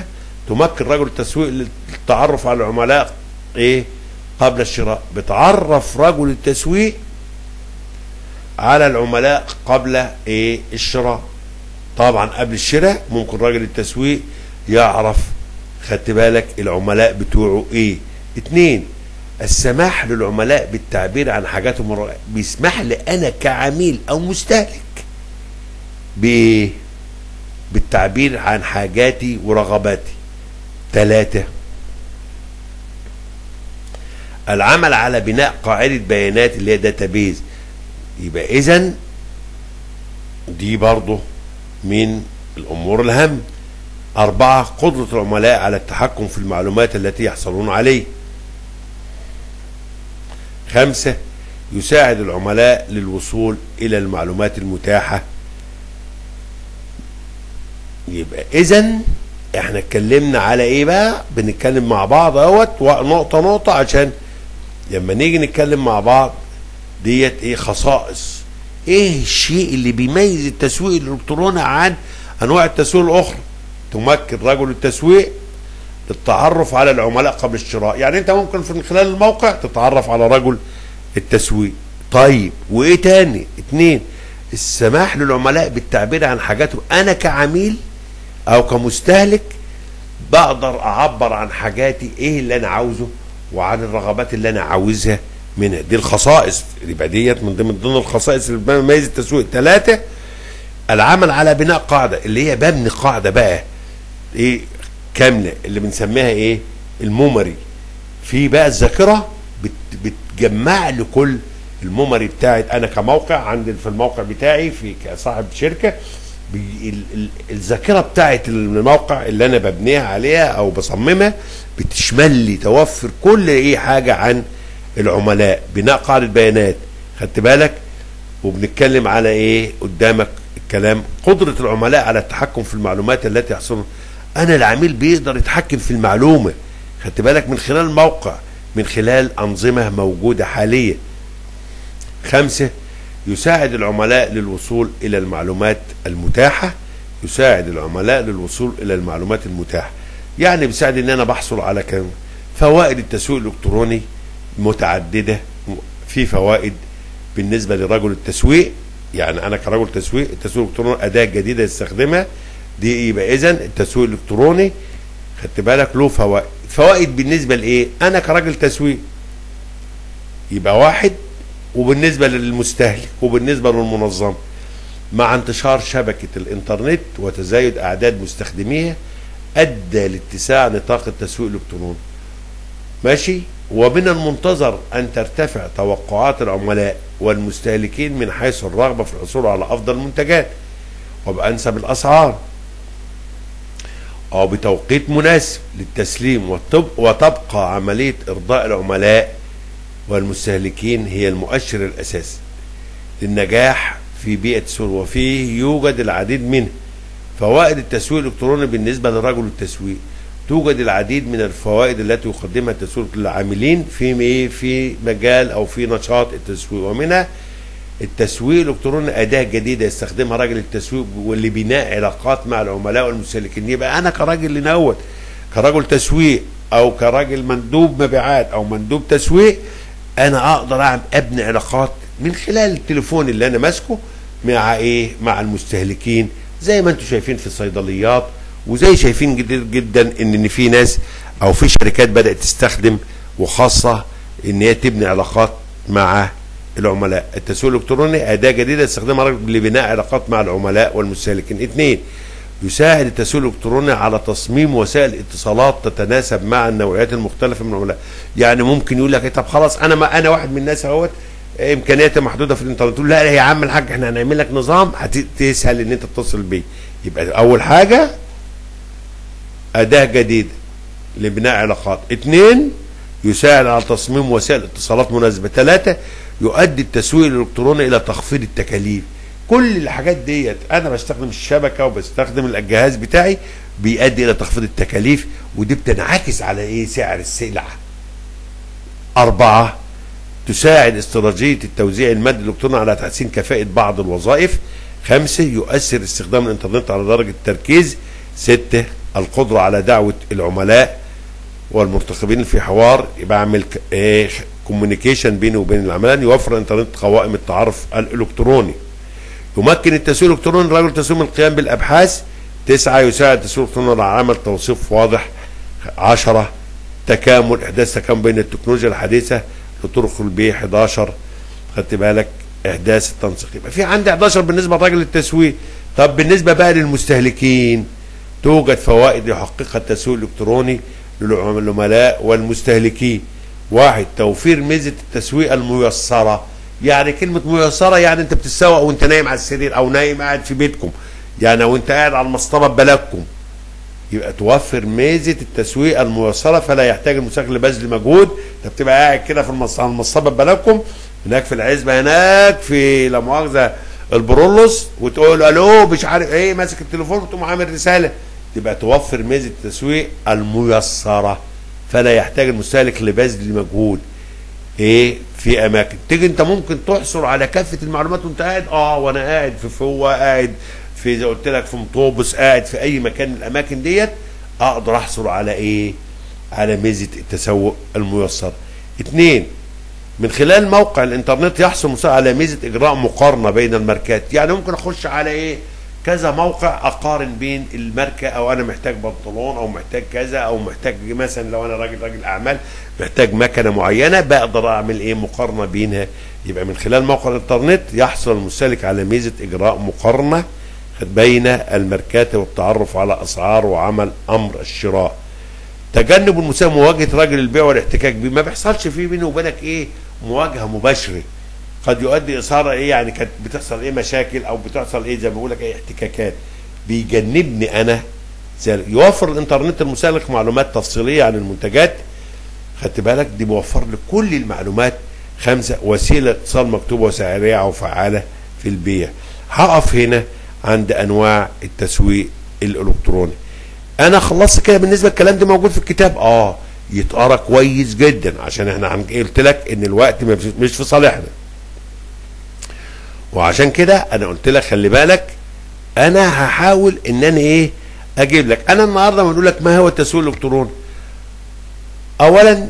تمكن رجل التسويق للتعرف على العملاء ايه قبل الشراء بتعرف رجل التسويق على العملاء قبل ايه الشراء طبعا قبل الشراء ممكن راجل التسويق يعرف خدت بالك العملاء بتوعه ايه اتنين السماح للعملاء بالتعبير عن حاجاتهم الر- بيسمح لي انا كعميل او مستهلك بايه بالتعبير عن حاجاتي ورغباتي ثلاثة العمل على بناء قاعدة بيانات اللي هي داتابيز يبقى اذا دي برضه من الامور الهام أربعة قدرة العملاء على التحكم في المعلومات التي يحصلون عليه خمسة يساعد العملاء للوصول إلى المعلومات المتاحة يبقى إذا احنا اتكلمنا على ايه بقى بنتكلم مع بعض اهوت نقطة نقطة عشان لما نيجي نتكلم مع بعض ديت ايه خصائص ايه الشيء اللي بيميز التسويق الالكتروني عن انواع التسويق الاخرى تمكن رجل التسويق للتعرف على العملاء قبل الشراء يعني انت ممكن في من خلال الموقع تتعرف على رجل التسويق طيب وايه تاني اتنين السماح للعملاء بالتعبير عن حاجاتهم انا كعميل او كمستهلك بقدر اعبر عن حاجاتي ايه اللي انا عاوزه وعن الرغبات اللي انا عاوزها منها دي الخصائص يبقى ديت من ضمن ضمن الخصائص اللي بتميز التسويق ثلاثه العمل على بناء قاعده اللي هي ببني قاعده بقى ايه كامله اللي بنسميها ايه الميموري في بقى الذاكره بت بتجمع لي كل الميموري بتاعت انا كموقع عندي في الموقع بتاعي في كصاحب شركه بي- ال- ال- الذاكره بتاعت الموقع اللي انا ببنيها عليها او بصممها بتشمل لي توفر كل ايه حاجه عن العملاء بناء قاعده بيانات خدت بالك وبنتكلم على ايه قدامك الكلام قدره العملاء على التحكم في المعلومات التي يحصلون انا العميل بيقدر يتحكم في المعلومه خدت بالك من خلال الموقع من خلال انظمه موجوده حاليا خمسه يساعد العملاء للوصول الى المعلومات المتاحه يساعد العملاء للوصول الى المعلومات المتاحه يعني بيساعد ان انا بحصل على كم فوائد التسويق الالكتروني متعدده في فوائد بالنسبه لرجل التسويق يعني انا كرجل تسويق التسويق الالكتروني اداه جديده يستخدمها دي يبقى اذا التسويق الالكتروني خدت بالك له فوائد فوائد بالنسبه لايه انا كراجل تسويق يبقى واحد وبالنسبه للمستهلك وبالنسبه للمنظمه مع انتشار شبكه الانترنت وتزايد اعداد مستخدميها ادى لاتساع نطاق التسويق الالكتروني ماشي ومن المنتظر ان ترتفع توقعات العملاء والمستهلكين من حيث الرغبه في الحصول على افضل المنتجات وبانسب الاسعار او بتوقيت مناسب للتسليم وتب- وتبقى عمليه ارضاء العملاء والمستهلكين هي المؤشر الاساسي للنجاح في بيئه السوق وفيه يوجد العديد منه فوائد التسويق الالكتروني بالنسبه لرجل التسويق توجد العديد من الفوائد التي يقدمها التسويق للعاملين في ايه في مجال او في نشاط التسويق ومنها التسويق الالكتروني اداه جديده يستخدمها راجل التسويق واللي بناء علاقات مع العملاء والمستهلكين يبقى انا كراجل لنوت كراجل تسويق او كراجل مندوب مبيعات او مندوب تسويق انا اقدر أعمل- ابني علاقات من خلال التليفون اللي انا ماسكه مع ايه مع المستهلكين زي ما انتم شايفين في الصيدليات وزي شايفين جدا جدا ان ان في ناس او في شركات بدات تستخدم وخاصه ان هي تبني علاقات مع العملاء التسويق الالكتروني اداه جديده يستخدمها الرجل لبناء علاقات مع العملاء والمستهلكين اثنين يساعد التسويق الالكتروني على تصميم وسائل اتصالات تتناسب مع النوعيات المختلفه من العملاء يعني ممكن يقول لك إيه طب خلاص انا ما انا واحد من الناس اهوت امكانياتي محدوده في الانترنت تقول لا يا عم الحاج احنا هنعمل لك نظام هتسهل ان انت تتصل بيه يبقى اول حاجه اداه جديده لبناء علاقات اثنين يساعد على تصميم وسائل اتصالات مناسبه ثلاثه يؤدي التسويق الالكتروني الى تخفيض التكاليف كل الحاجات ديت انا بستخدم الشبكه وبستخدم الجهاز بتاعي بيؤدي الى تخفيض التكاليف ودي بتنعكس على ايه سعر السلعه أربعة تساعد استراتيجية التوزيع المادي الإلكتروني على تحسين كفاءة بعض الوظائف خمسة يؤثر استخدام الإنترنت على درجة التركيز ستة القدرة على دعوة العملاء والمرتقبين في حوار يبقى اعمل كوميونيكيشن بيني وبين العملاء يوفر الانترنت قوائم التعارف الالكتروني يمكن التسويق الالكتروني الرجل التسويق من القيام بالابحاث تسعة يساعد التسويق الالكتروني على عمل توصيف واضح عشرة تكامل احداث تكامل بين التكنولوجيا الحديثة لطرق البيع 11 خدت بالك احداث التنسيق يبقى في عندي 11 بالنسبه لراجل التسويق طب بالنسبه بقى للمستهلكين توجد فوائد يحققها التسويق الالكتروني للعملاء والمستهلكين واحد توفير ميزه التسويق الميسره يعني كلمه ميسره يعني انت بتتسوق وانت نايم على السرير او نايم قاعد في بيتكم يعني وانت قاعد على المصطبه ببلدكم يبقى توفر ميزه التسويق الميسره فلا يحتاج المسوق لبذل مجهود انت بتبقى قاعد كده في المص- على المصطبه ببلدكم هناك في العزبه هناك في لا مؤاخذه البرولوس وتقول الو مش عارف ايه ماسك التليفون وتقوم عامل رساله تبقى توفر ميزه التسويق الميسره فلا يحتاج المستهلك لبذل مجهود ايه في اماكن تيجي انت ممكن تحصل على كافه المعلومات وانت قاعد اه وانا قاعد في فوه قاعد في زي قلت لك في مطوبس قاعد في اي مكان من الاماكن ديت اقدر احصل على ايه على ميزه التسوق الميسر اتنين من خلال موقع الانترنت يحصل المسوق على ميزه اجراء مقارنه بين الماركات يعني ممكن اخش على ايه كذا موقع اقارن بين الماركه او انا محتاج بنطلون او محتاج كذا او محتاج مثلا لو انا راجل راجل اعمال محتاج مكنه معينه بقدر اعمل ايه مقارنه بينها يبقى من خلال موقع الانترنت يحصل المستهلك على ميزه اجراء مقارنه بين الماركات والتعرف على اسعار وعمل امر الشراء تجنب المساء مواجهه راجل البيع والاحتكاك بيه ما بيحصلش فيه بيني وبينك ايه مواجهه مباشره قد يؤدي اثاره ايه يعني كانت بتحصل ايه مشاكل او بتحصل ايه زي ما بقول لك ايه احتكاكات بيجنبني انا زي- يوفر الانترنت المستهلك معلومات تفصيليه عن المنتجات خدت بالك دي بيوفر لك كل المعلومات خمسه وسيله اتصال مكتوبه وسريعه وفعاله في البيع هقف هنا عند انواع التسويق الالكتروني انا خلصت كده بالنسبه الكلام ده موجود في الكتاب اه يتقرا كويس جدا عشان احنا عن- قلت لك ان الوقت ما في- مش في صالحنا وعشان كده انا قلت لك خلي بالك انا هحاول ان انا ايه اجيب لك انا النهارده بقول لك ما هو التسويق الالكتروني اولا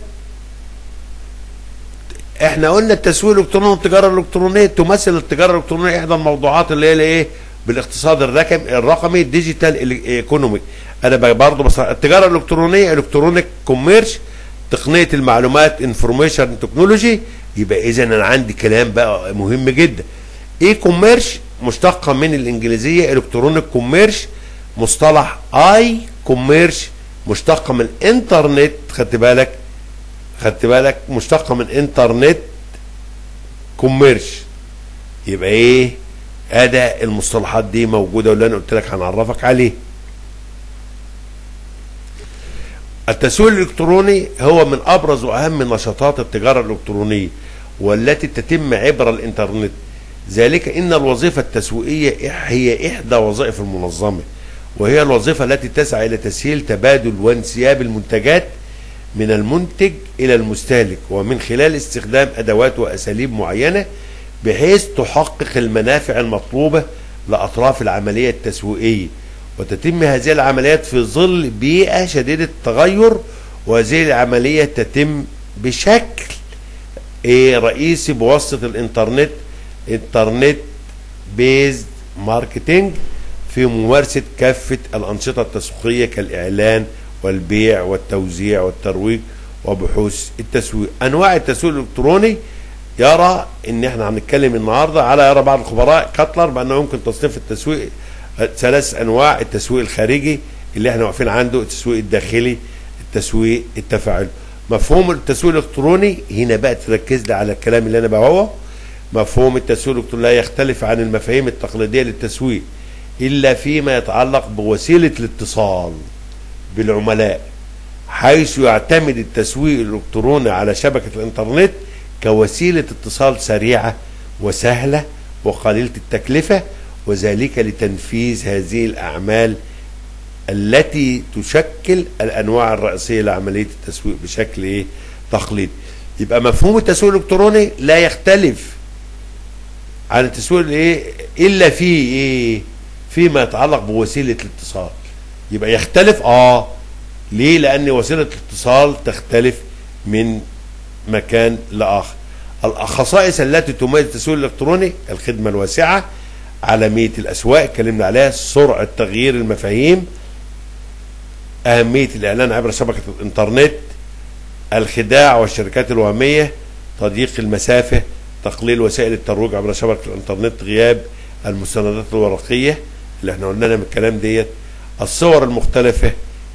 احنا قلنا التسويق الالكتروني والتجاره الالكترونيه تمثل التجاره الالكترونيه احدى الموضوعات اللي هي الايه بالاقتصاد الرقم الرقمي ديجيتال ايكونومي انا برضه بس التجاره الالكترونيه الكترونيك كوميرش تقنيه المعلومات انفورميشن تكنولوجي يبقى اذا انا عندي كلام بقى مهم جدا اي كوميرش مشتقه من الانجليزيه الكترونيك كوميرش مصطلح اي كوميرش مشتقه من الانترنت خدت بالك خدت بالك مشتقه من انترنت كوميرش يبقى ايه اداء المصطلحات دي موجوده واللي انا قلت لك هنعرفك عليه التسويق الالكتروني هو من ابرز واهم نشاطات التجاره الالكترونيه والتي تتم عبر الانترنت ذلك ان الوظيفه التسويقيه هي احدى وظائف المنظمه وهي الوظيفه التي تسعى الى تسهيل تبادل وانسياب المنتجات من المنتج الى المستهلك ومن خلال استخدام ادوات واساليب معينه بحيث تحقق المنافع المطلوبه لاطراف العمليه التسويقيه وتتم هذه العمليات في ظل بيئه شديده التغير وهذه العمليه تتم بشكل إيه رئيسي بواسطه الانترنت انترنت بيزد ماركتينج في ممارسه كافه الانشطه التسويقيه كالاعلان والبيع والتوزيع والترويج وبحوث التسويق انواع التسويق الالكتروني يرى ان احنا هنتكلم النهارده على يرى بعض الخبراء كاتلر بانه يمكن تصنيف التسويق ثلاث انواع التسويق الخارجي اللي احنا واقفين عنده التسويق الداخلي التسويق التفاعلي مفهوم التسويق الالكتروني هنا بقى تركز لي على الكلام اللي انا بقوله مفهوم التسويق الالكتروني لا يختلف عن المفاهيم التقليديه للتسويق الا فيما يتعلق بوسيله الاتصال بالعملاء حيث يعتمد التسويق الالكتروني على شبكه الانترنت كوسيله اتصال سريعه وسهله وقليله التكلفه وذلك لتنفيذ هذه الاعمال التي تشكل الانواع الرئيسيه لعمليه التسويق بشكل ايه تقليدي يبقى مفهوم التسويق الالكتروني لا يختلف عن التسويق الايه الا في ايه فيما يتعلق بوسيله الاتصال يبقى يختلف اه ليه لان وسيله الاتصال تختلف من مكان لاخر الخصائص التي تميز التسويق الالكتروني الخدمه الواسعه عالميه الاسواق اتكلمنا عليها سرعه تغيير المفاهيم اهميه الاعلان عبر شبكه الانترنت الخداع والشركات الوهميه تضييق المسافه تقليل وسائل الترويج عبر شبكه الانترنت غياب المستندات الورقيه اللي احنا قلنا لها من الكلام ديت الصور المختلفه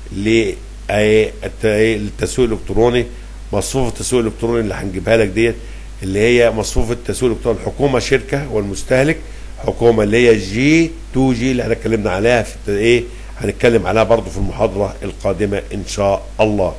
للتسويق الالكتروني مصفوفه التسويق الالكتروني اللي هنجيبها لك ديت اللي هي مصفوفه التسويق الالكتروني الحكومه شركه والمستهلك حكومه اللي هي جي 2 جي اللي احنا اتكلمنا عليها في ايه هنتكلم عليها برضو في المحاضره القادمه ان شاء الله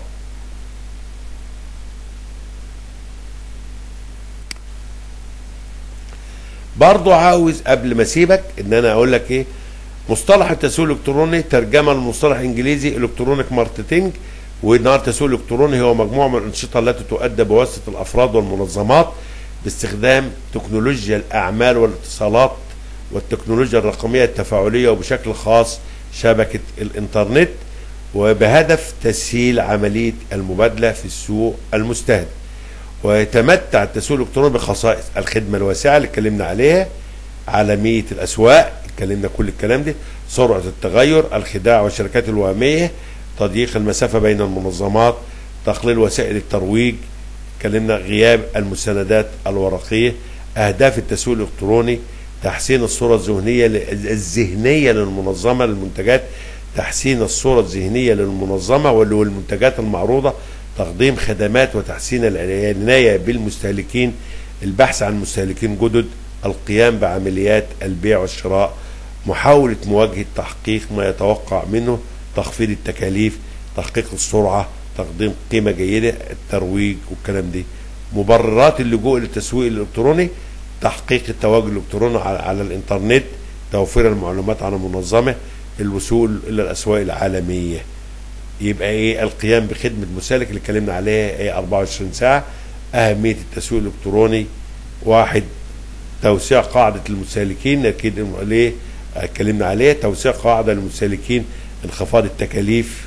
برضو عاوز قبل ما اسيبك ان انا اقول لك ايه مصطلح التسويق الالكتروني ترجمه لمصطلح انجليزي الكترونيك ماركتنج والنهارده التسويق الالكتروني هو مجموعه من الانشطه التي تؤدى بواسطه الافراد والمنظمات باستخدام تكنولوجيا الاعمال والاتصالات والتكنولوجيا الرقميه التفاعليه وبشكل خاص شبكه الانترنت وبهدف تسهيل عمليه المبادله في السوق المستهدف ويتمتع التسويق الالكتروني بخصائص الخدمه الواسعه اللي اتكلمنا عليها عالميه الاسواق اتكلمنا كل الكلام ده سرعه التغير الخداع والشركات الوهميه تضييق المسافه بين المنظمات تقليل وسائل الترويج اتكلمنا غياب المستندات الورقيه اهداف التسويق الالكتروني تحسين الصوره الذهنيه الذهنيه للمنظمه للمنتجات تحسين الصوره الذهنيه للمنظمه والمنتجات المعروضه تقديم خدمات وتحسين العنايه بالمستهلكين البحث عن مستهلكين جدد القيام بعمليات البيع والشراء محاوله مواجهه تحقيق ما يتوقع منه تخفيض التكاليف تحقيق السرعه تقديم قيمه جيده الترويج والكلام دي مبررات اللجوء للتسويق الالكتروني تحقيق التواجد الالكتروني على, على الانترنت توفير المعلومات عن المنظمه الوصول الى الاسواق العالميه يبقى ايه القيام بخدمه مسالك اللي اتكلمنا عليها ايه 24 ساعه اهميه التسويق الالكتروني واحد توسيع قاعده المسالكين اكيد ليه اتكلمنا عليه توسيع قاعده للمسالكين انخفاض التكاليف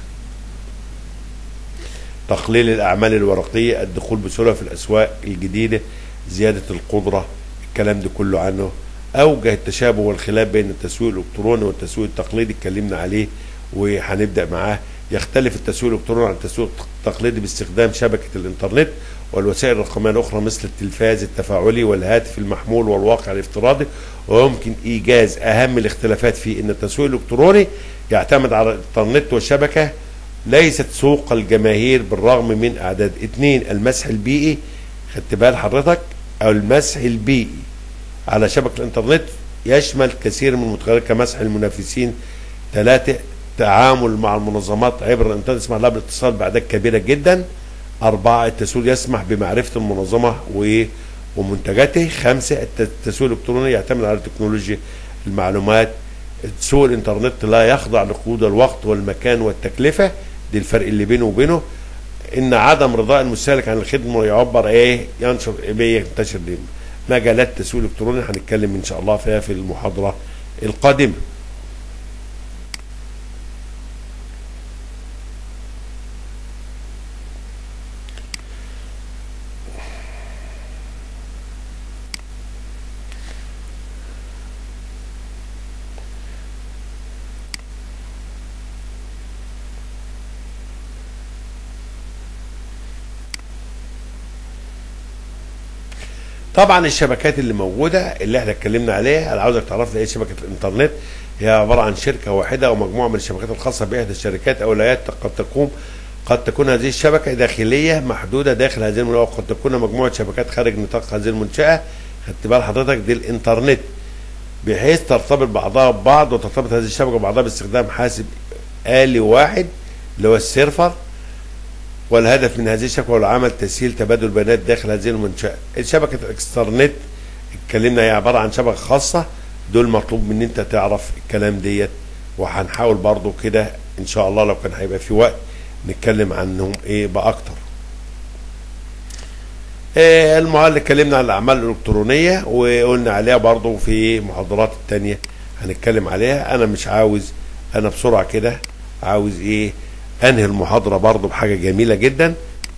تقليل الاعمال الورقيه الدخول بسهوله في الاسواق الجديده زياده القدره الكلام ده كله عنه اوجه التشابه والخلاف بين التسويق الالكتروني والتسويق التقليدي اتكلمنا عليه وهنبدا معاه يختلف التسويق الالكتروني عن التسويق التقليدي باستخدام شبكه الانترنت والوسائل الرقميه الاخرى مثل التلفاز التفاعلي والهاتف المحمول والواقع الافتراضي ويمكن ايجاز اهم الاختلافات في ان التسويق الالكتروني يعتمد على الانترنت والشبكه ليست سوق الجماهير بالرغم من اعداد اثنين المسح البيئي خدت بال حضرتك او المسح البيئي على شبكه الانترنت يشمل كثير من المتغيرات كمسح المنافسين ثلاثه تعامل مع المنظمات عبر الانترنت يسمح لها بالاتصال باعداد كبيره جدا أربعة التسويق يسمح بمعرفة المنظمة ومنتجاته خمسة التسويق الإلكتروني يعتمد على تكنولوجيا المعلومات سوق الإنترنت لا يخضع لقيود الوقت والمكان والتكلفة دي الفرق اللي بينه وبينه إن عدم رضاء المستهلك عن الخدمة يعبر إيه ينشر إيه ينتشر دي مجالات التسويق الإلكتروني هنتكلم إن شاء الله فيها في المحاضرة القادمة طبعا الشبكات اللي موجوده اللي احنا اتكلمنا عليها انا عاوزك تعرف ايه شبكه الانترنت هي عباره عن شركه واحده او مجموعه من الشبكات الخاصه باحدى الشركات او الهيئات قد تقوم قد تكون هذه الشبكه داخليه محدوده داخل هذه المنشاه وقد تكون مجموعه شبكات خارج نطاق هذه المنشاه خدت بال حضرتك دي الانترنت بحيث ترتبط بعضها ببعض وترتبط هذه الشبكه ببعضها باستخدام حاسب آلي واحد اللي هو السيرفر والهدف من هذه الشبكه هو العمل تسهيل تبادل البيانات داخل هذه المنشاه. شبكه الاكسترنت اتكلمنا هي عباره عن شبكه خاصه دول مطلوب من انت تعرف الكلام ديت وهنحاول برضو كده ان شاء الله لو كان هيبقى في وقت نتكلم عنهم ايه باكتر. إيه المعلق اتكلمنا عن الاعمال الالكترونيه وقلنا عليها برضو في محاضرات التانية هنتكلم عليها انا مش عاوز انا بسرعه كده عاوز ايه انهي المحاضرة برضو بحاجة جميلة جدا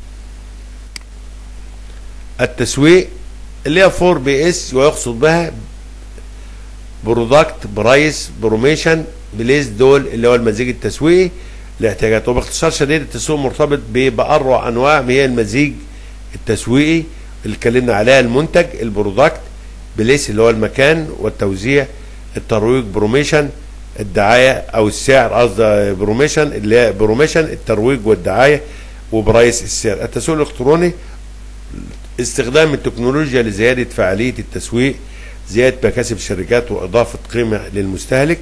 التسويق اللي هي 4 بي اس ويقصد بها برودكت برايس بروميشن بليز دول اللي هو المزيج التسويقي الاحتياجات وباختصار شديد التسويق مرتبط بأروع انواع هي المزيج التسويقي اللي اتكلمنا عليها المنتج البرودكت بليس اللي هو المكان والتوزيع الترويج بروميشن الدعايه او السعر قصدي بروميشن اللي هي بروميشن الترويج والدعايه وبرايس السعر التسويق الالكتروني استخدام التكنولوجيا لزياده فعاليه التسويق زياده مكاسب الشركات واضافه قيمه للمستهلك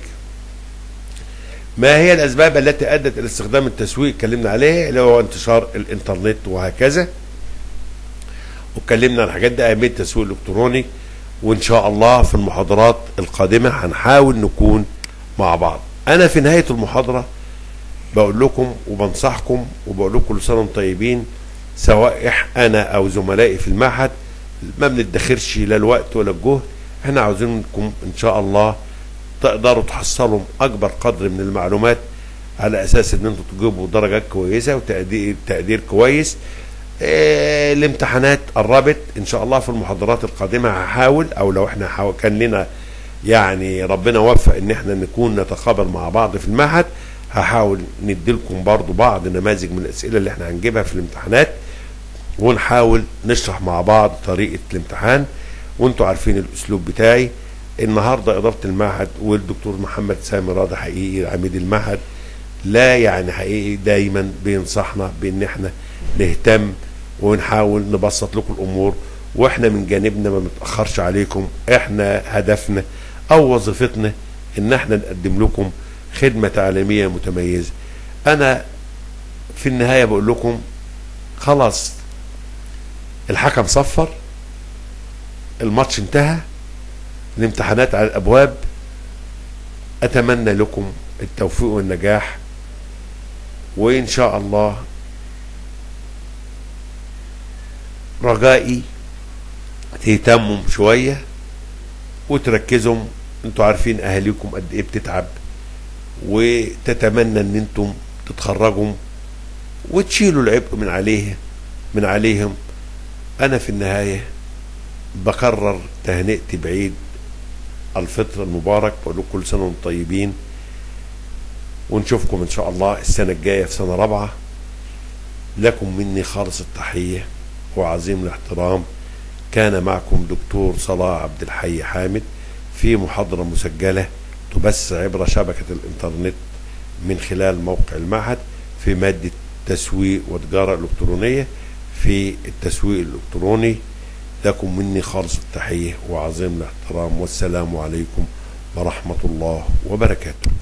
ما هي الاسباب التي ادت الى استخدام التسويق اتكلمنا عليها اللي هو انتشار الانترنت وهكذا واتكلمنا عن الحاجات دي اهميه التسويق الالكتروني وان شاء الله في المحاضرات القادمه هنحاول نكون مع بعض انا في نهايه المحاضره بقول لكم وبنصحكم وبقول لكم كل سنه وانتم طيبين سواء إح- انا او زملائي في المعهد ما بندخرش لا الوقت ولا الجهد احنا عاوزينكم ان شاء الله تقدروا تحصلوا اكبر قدر من المعلومات على اساس ان انتوا تجيبوا درجات كويسه وتقدير تقدير كويس آه، الامتحانات قربت ان شاء الله في المحاضرات القادمه هحاول او لو احنا حاول كان لنا يعني ربنا وفق ان احنا نكون نتقابل مع بعض في المعهد هحاول نديلكم برضو بعض نماذج من الاسئله اللي احنا هنجيبها في الامتحانات ونحاول نشرح مع بعض طريقه الامتحان وانتوا عارفين الاسلوب بتاعي النهارده اداره المعهد والدكتور محمد سامي راضي حقيقي عميد المعهد لا يعني حقيقي دايما بينصحنا بان احنا نهتم ونحاول نبسط لكم الامور واحنا من جانبنا ما نتاخرش عليكم احنا هدفنا او وظيفتنا ان احنا نقدم لكم خدمه تعليميه متميزه انا في النهايه بقول لكم خلاص الحكم صفر الماتش انتهى الامتحانات على الابواب اتمنى لكم التوفيق والنجاح وان شاء الله رجائي تهتموا شويه وتركزوا انتوا عارفين اهاليكم قد ايه بتتعب وتتمنى ان انتم تتخرجوا وتشيلوا العبء من عليه من عليهم انا في النهايه بكرر تهنئتي بعيد الفطر المبارك بقول لكم كل سنه وانتم طيبين ونشوفكم ان شاء الله السنه الجايه في سنه رابعه لكم مني خالص التحيه وعظيم الاحترام كان معكم دكتور صلاح عبد الحي حامد في محاضره مسجله تبث عبر شبكه الانترنت من خلال موقع المعهد في ماده تسويق وتجاره الكترونيه في التسويق الالكتروني لكم مني خالص التحيه وعظيم الاحترام والسلام عليكم ورحمه الله وبركاته